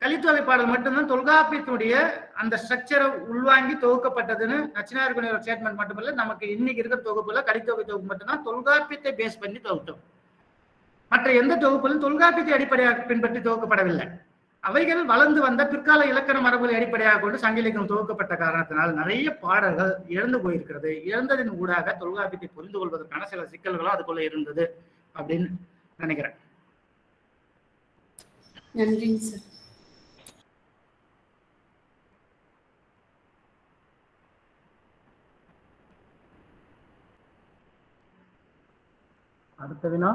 கலித்தொகை பாடல் மட்டும்தான் தொல்காப்பியத்தினுடைய அந்த ஸ்ட்ரக்சரை உள்வாங்கி தொகுக்கப்பட்டதுன்னு நச்சினார் ஸ்டேட்மெண்ட் மட்டுமல்ல நமக்கு இன்னைக்கு இருக்கிற தொகுப்புல கலித்தொகை தொகுப்பு மட்டும்தான் தொல்காப்பியத்தை பேஸ் பண்ணி தொகுத்தோம் மற்ற எந்த தொகுப்பிலும் தொல்காப்பியத்தை அடிப்படையாக பின்பற்றி தொகுக்கப்படவில்லை அவைகள் வளர்ந்து வந்த பிற்கால இலக்கண மரபுகளை அடிப்படையாக கொண்டு சங்க இலக்கியம் தொகுக்கப்பட்ட காரணத்தினால் நிறைய பாடல்கள் இழந்து போயிருக்கிறது இழந்ததின் ஊடாக தொல்காப்பியத்தை புரிந்து கொள்வதற்கான சில சிக்கல்களும் அதுக்குள்ள இருந்தது அப்படின்னு நினைக்கிறேன் நன்றிங்க சார் அடுத்த வினா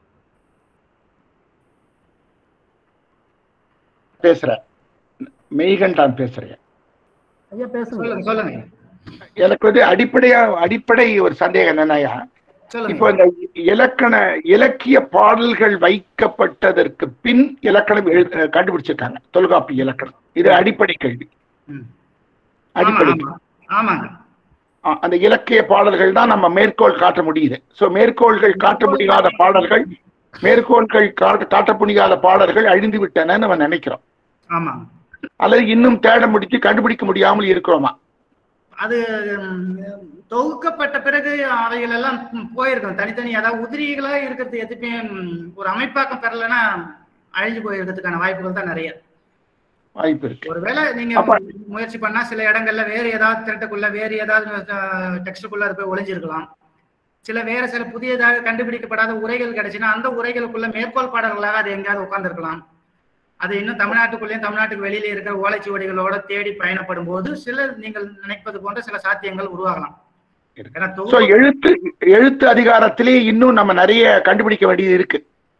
பேசுறேன் மெய்கண்டான் பேசுறேன் ஐயா பேசுங்க சொல்லுங்க சொல்லுங்க எனக்கு வந்து அடிப்படையா அடிப்படை ஒரு சந்தேகம் என்னன்னாயா இப்போ சொல்லுங்க இந்த இலக்கண இலக்கிய பாடல்கள் வைக்கப்பட்டதற்கு பின் இலக்கணம் எழு- கண்டுபிடிச்சிருக்காங்க தொல்காப்பி இலக்கணம் இது அடிப்படை கேள்வி ம். அடிப்படை ஆமா, ஆமா. ஆமாங்க ஆ, அந்த இலக்கிய பாடல்கள் தான் நம்ம மேற்கோள் காட்ட முடியுது சோ மேற்கோள்கள் காட்ட முடியாத பாடல்கள் மேற்கோள்கள் காட்ட காட்ட முடியாத பாடல்கள் அழிந்து விட்டன நம்ம நினைக்கிறோம் ஆமாங்க அல்லது இன்னும் தேட முடிச்சு கண்டுபிடிக்க முடியாமல் இருக்கிறோமா அது ம், தொகுக்கப்பட்ட பிறகு அவைகள் எல்லாம் ம், போயிருக்கும் தனித்தனி அதாவது உதிரிகளா இருக்கிறது எதுவுமே ம், ஒரு அமைப்பாக்கம் பெறலைன்னா அழிஞ்சு போயிருக்கிறதுக்கான வாய்ப்புகள் தான் நிறைய வாய்ப்பு இருக்கு ஒருவேளை நீங்க அப்ப- முயற்சி பண்ணா சில இடங்கள்ல வேற ஏதாவது திரட்டுக்குள்ள வேற ஏதாவது டெக்ஸ்டுக்குள்ள அது போய் ஒளிஞ்சிருக்கலாம் சில வேற சில புதியதாக கண்டுபிடிக்கப்படாத உரைகள் கிடைச்சுன்னா அந்த உரைகளுக்குள்ள மேற்கோள் பாடல்களாக அது எங்கேயாவது உட்கார்ந்திருக்கலாம் அது இன்னும் தமிழ்நாட்டுக்குள்ளேயும் தமிழ்நாட்டுக்கு வெளியில இருக்கிற ஓலைச்சுவடிகளோட தேடி பயணப்படும் போது சில நீங்கள் நினைப்பது போன்ற சில சாத்தியங்கள் உருவாகலாம் இருக்கு. ஏன்னா சோ தொகுப்பு- எழுத்து எழுத்து அதிகாரத்திலே இன்னும் நம்ம நிறைய கண்டுபிடிக்க வேண்டியது இருக்கு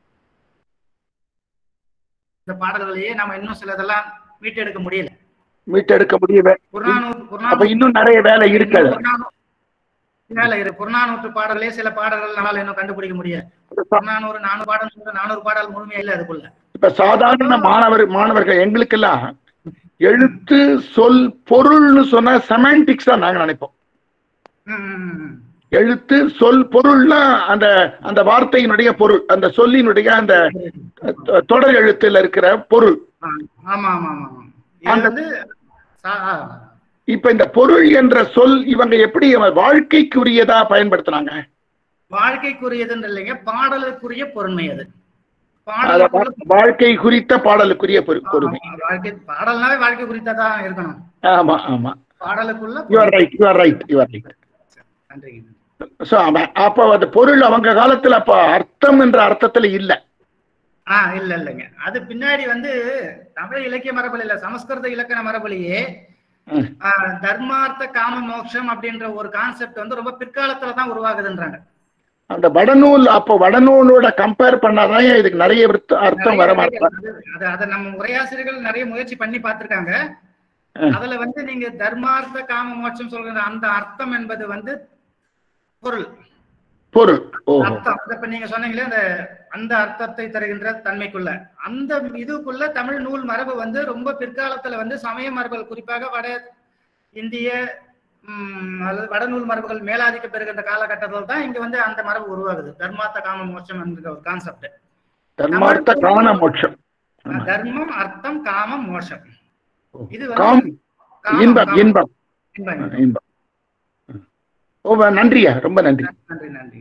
இந்த பாடல்களையே நம்ம இன்னும் சிலதெல்லாம் மீட்டெடுக்க முடியல மீட்டெடுக்க முடியல புறநானூறு அப்ப புறநானூறு இன்னும் நிறைய வேலை இருக்கு அதுல. புறநானூறு- வேலை இருக்கு புறநானூற்று பாடல்களே சில பாடல்கள் நம்மளால இன்னும் கண்டுபிடிக்க முடியாது புறநானூறு நானூறு பாடல் நானூறு பாடல் முழுமையா இல்ல அதுக்குள்ள இப்ப சாதாரண மாணவர் மாணவர்கள் எங்களுக்கெல்லாம் எழுத்து சொல் பொருள்னு சொன்னா செமான்டிக்ஸ் தான் நாங்க நினைப்போம் ம், ம், ம், ம். எழுத்து சொல் பொருள்னா அந்த அந்த வார்த்தையினுடைய பொருள் அந்த சொல்லினுடைய அந்த அஹ், தொடர் எழுத்துல இருக்கிற பொருள் ஆ, ஆமா ஆமா ஆமா ஆமா இது அந்த- வந்து சா- ஆ, இப்ப இந்த பொருள் என்ற சொல் இவங்க எப்படி வாழ்க்கைக்குரியதா பயன்படுத்துனாங்க வாழ்க்கைக்குரியதுன்னு இல்லைங்க பாடலுக்குரிய பொருண்மை அது அத பாடலுக்குள்ள வாழ்க்கை குறித்த பாடலுக்குரிய பொரு- பொறுமை ஆமா, வாழ்க்கை பாடல்னாவே வாழ்க்கை குறித்ததா இருக்கணும் ஆமா ஆமா பாடலுக்குள்ள you are right you are right you are right நன்றிங்க சோ அப்ப அந்த பொருள் அவங்க காலத்துல அப்ப அர்த்தம் என்ற அர்த்தத்துல இல்ல ஆ இல்ல இல்லைங்க அது பின்னாடி வந்து தமிழ் இலக்கிய மரபுல இல்ல சமஸ்கிருத இலக்கண மரபுலயே ம். ஆ, தர்மார்த்த காம மோட்சம் அப்படின்ற ஒரு கான்செப்ட் வந்து ரொம்ப பிற்காலத்துல தான் உருவாகுதுன்றாங்க அந்த வடநூல் அப்ப வடநூலோட கம்பேர் பண்ணாதான் இதுக்கு நிறைய விருத்த- அர்த்தம் வர நிறைய மாட்டேன் அது- அது அதை நம்ம உரையாசிரியர்கள் நிறைய முயற்சி பண்ணி பார்த்திருக்காங்க ம். அதுல வந்து நீங்க தர்மார்த்த காம மோட்சம் சொல்கிற அந்த அர்த்தம் என்பது வந்து பொருள் பொருள் ஓஹோ அர்த்தம் இப்ப நீங்க சொன்னீங்களே அந்த அந்த அர்த்தத்தை தருகின்ற தன்மைக்குள்ள அந்த இதுக்குள்ள தமிழ் நூல் மரபு வந்து ரொம்ப பிற்காலத்துல வந்து சமய மரபுகள் குறிப்பாக வட இந்திய ம், அல்லது வடநூல் மரபுகள் மேலாதிக்க பெறுகின்ற காலகட்டத்தில் தான் இங்க வந்து அந்த மரபு உருவாகுது தர்மார்த்த காம மோட்சம் என்கிற ஒரு கான்செப்ட் தர்மார்த்த காண மோட்சம் ஆமா. தர்மம் அர்த்தம் காமம் மோட்சம் இது காம் வந்து காமம், இன்பம் காமம். இன்பம் இன்பம். இன்பம் ஓ வ- நன்றியா ரொம்ப நன்றி நன்றி நன்றி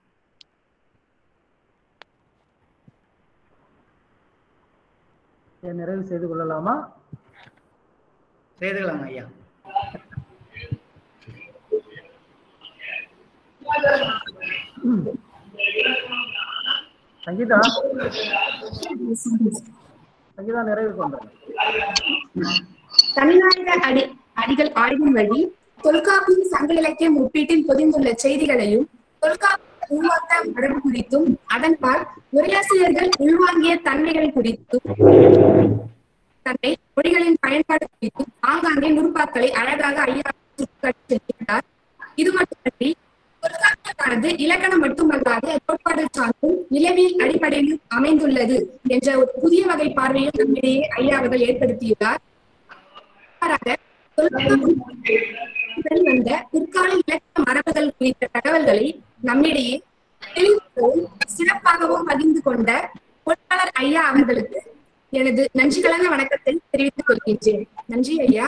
இதை நிறைவு செய்து கொள்ளலாமா செய்துக்கலாம் ஐயா சங்கீதா சங்கீதா நிறைவு கொண்டாங்க தனிநாயக அடி அடிகள் ஆய்வின் வழி தொல்காப்பியின் சங்க இலக்கியம் ஒப்பீட்டில் பொதிந்துள்ள செய்திகளையும் தொல்காப்பிய உருவாக்க மரபு குறித்தும் அதன்பால் உரையாசிரியர்கள் உள்வாங்கிய தன்மைகள் குறித்தும் தன்னை மொழிகளின் பயன்பாடு குறித்தும் ஆங்காங்கே நுட்பாக்களை அழகாக ஐயா சுட்டிக்காட்டி சென்றிருக்கிறார் இது மட்டுமன்றி தொல்காப்பியமானது இலக்கணம் மட்டுமல்லாது கோட்பாடு சார்ந்தும் நிலவியல் அடிப்படையிலும் அமைந்துள்ளது என்ற ஒரு புதிய வகை பார்வையை நம்மிடையே ஐயா அவர்கள் ஏற்படுத்தியுள்ளார் மாறாக தொல்காப்பியத்தில் வெளிவந்த பிற்கால இலக்கண மரபுகள் குறித்த தகவல்களை நம்மிடையே தெளிவாகவும் சிறப்பாகவும் பகிர்ந்து கொண்ட பொருளாளர் ஐயா அவர்களுக்கு எனது நன்றி கலந்த வணக்கத்தை தெரிவித்துக் கொள்கின்றேன் நன்றி ஐயா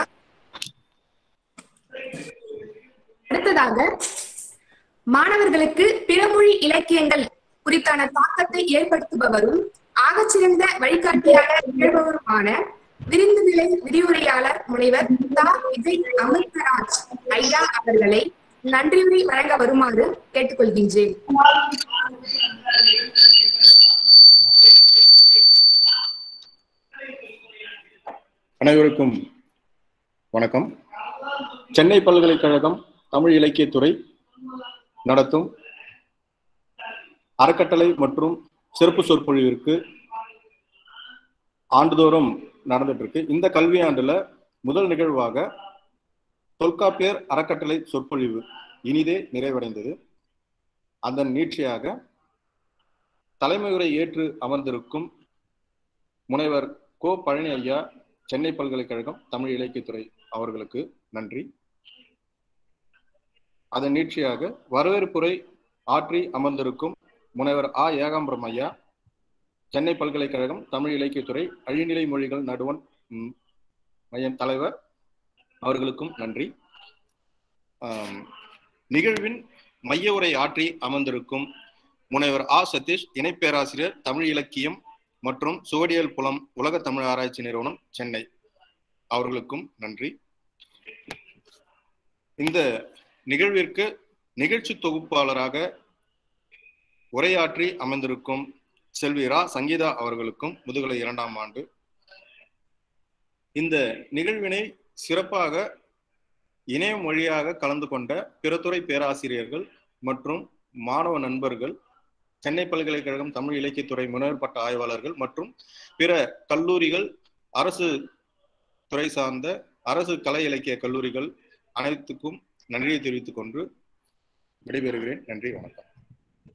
அடுத்ததாக மாணவர்களுக்கு பிறமொழி இலக்கியங்கள் குறித்தான தாக்கத்தை ஏற்படுத்துபவரும் ஆகச்சிறந்த வழிகாட்டியாக திகழ்பவருமான விருந்து நிலை விரிவுரையாளர் முனைவர் தா விஜய் அமிர்தராஜ் ஐயா அவர்களை நன்றியுரை வழங்க வருமாறு கேட்டுக்கொள்கின்றேன் அனைவருக்கும் வணக்கம் சென்னை பல்கலைக்கழகம் தமிழ் இலக்கியத்துறை நடத்தும் அறக்கட்டளை மற்றும் சிறப்பு சொற்பொழிவிற்கு ஆண்டுதோறும் நடந்துட்டு இருக்கு இந்த கல்வியாண்டுல முதல் நிகழ்வாக தொல்காப்பியர் அறக்கட்டளை சொற்பொழிவு இனிதே நிறைவடைந்தது அதன் நீட்சியாக தலைமையுரை ஏற்று அமர்ந்திருக்கும் முனைவர் கோ பழனி ஐயா சென்னை பல்கலைக்கழகம் தமிழ் இலக்கியத்துறை அவர்களுக்கு நன்றி அதன் நீட்சியாக வரவேற்புரை ஆற்றி அமர்ந்திருக்கும் முனைவர் ஆ ஏகாம்பரம் ஐயா சென்னை பல்கலைக்கழகம் தமிழ் இலக்கியத்துறை அழிநிலை மொழிகள் நடுவன் ம், மையம் தலைவர் அவர்களுக்கும் நன்றி ஆம், நிகழ்வின் மைய உரை ஆற்றி அமர்ந்திருக்கும் முனைவர் ஆ சதீஷ் இணை பேராசிரியர் தமிழ் இலக்கியம் மற்றும் சுவடியல் புலம் உலக தமிழ் ஆராய்ச்சி நிறுவனம் சென்னை அவர்களுக்கும் நன்றி இந்த நிகழ்விற்கு நிகழ்ச்சி தொகுப்பாளராக உரையாற்றி அமர்ந்திருக்கும் செல்வி ரா சங்கீதா அவர்களுக்கும் முதுகலை இரண்டாம் ஆண்டு இந்த நிகழ்வினை சிறப்பாக இணையம் வழியாக கலந்து கொண்ட பிறத்துறை பேராசிரியர்கள் மற்றும் மாணவ நண்பர்கள் சென்னை பல்கலைக்கழகம் தமிழ் இலக்கியத்துறை முனைவர் பட்ட ஆய்வாளர்கள் மற்றும் பிற கல்லூரிகள் அரசு துறை சார்ந்த அரசு கலை இலக்கிய கல்லூரிகள் அனைத்துக்கும் நன்றியை தெரிவித்துக் கொண்டு விடைபெறுகிறேன் நன்றி வணக்கம்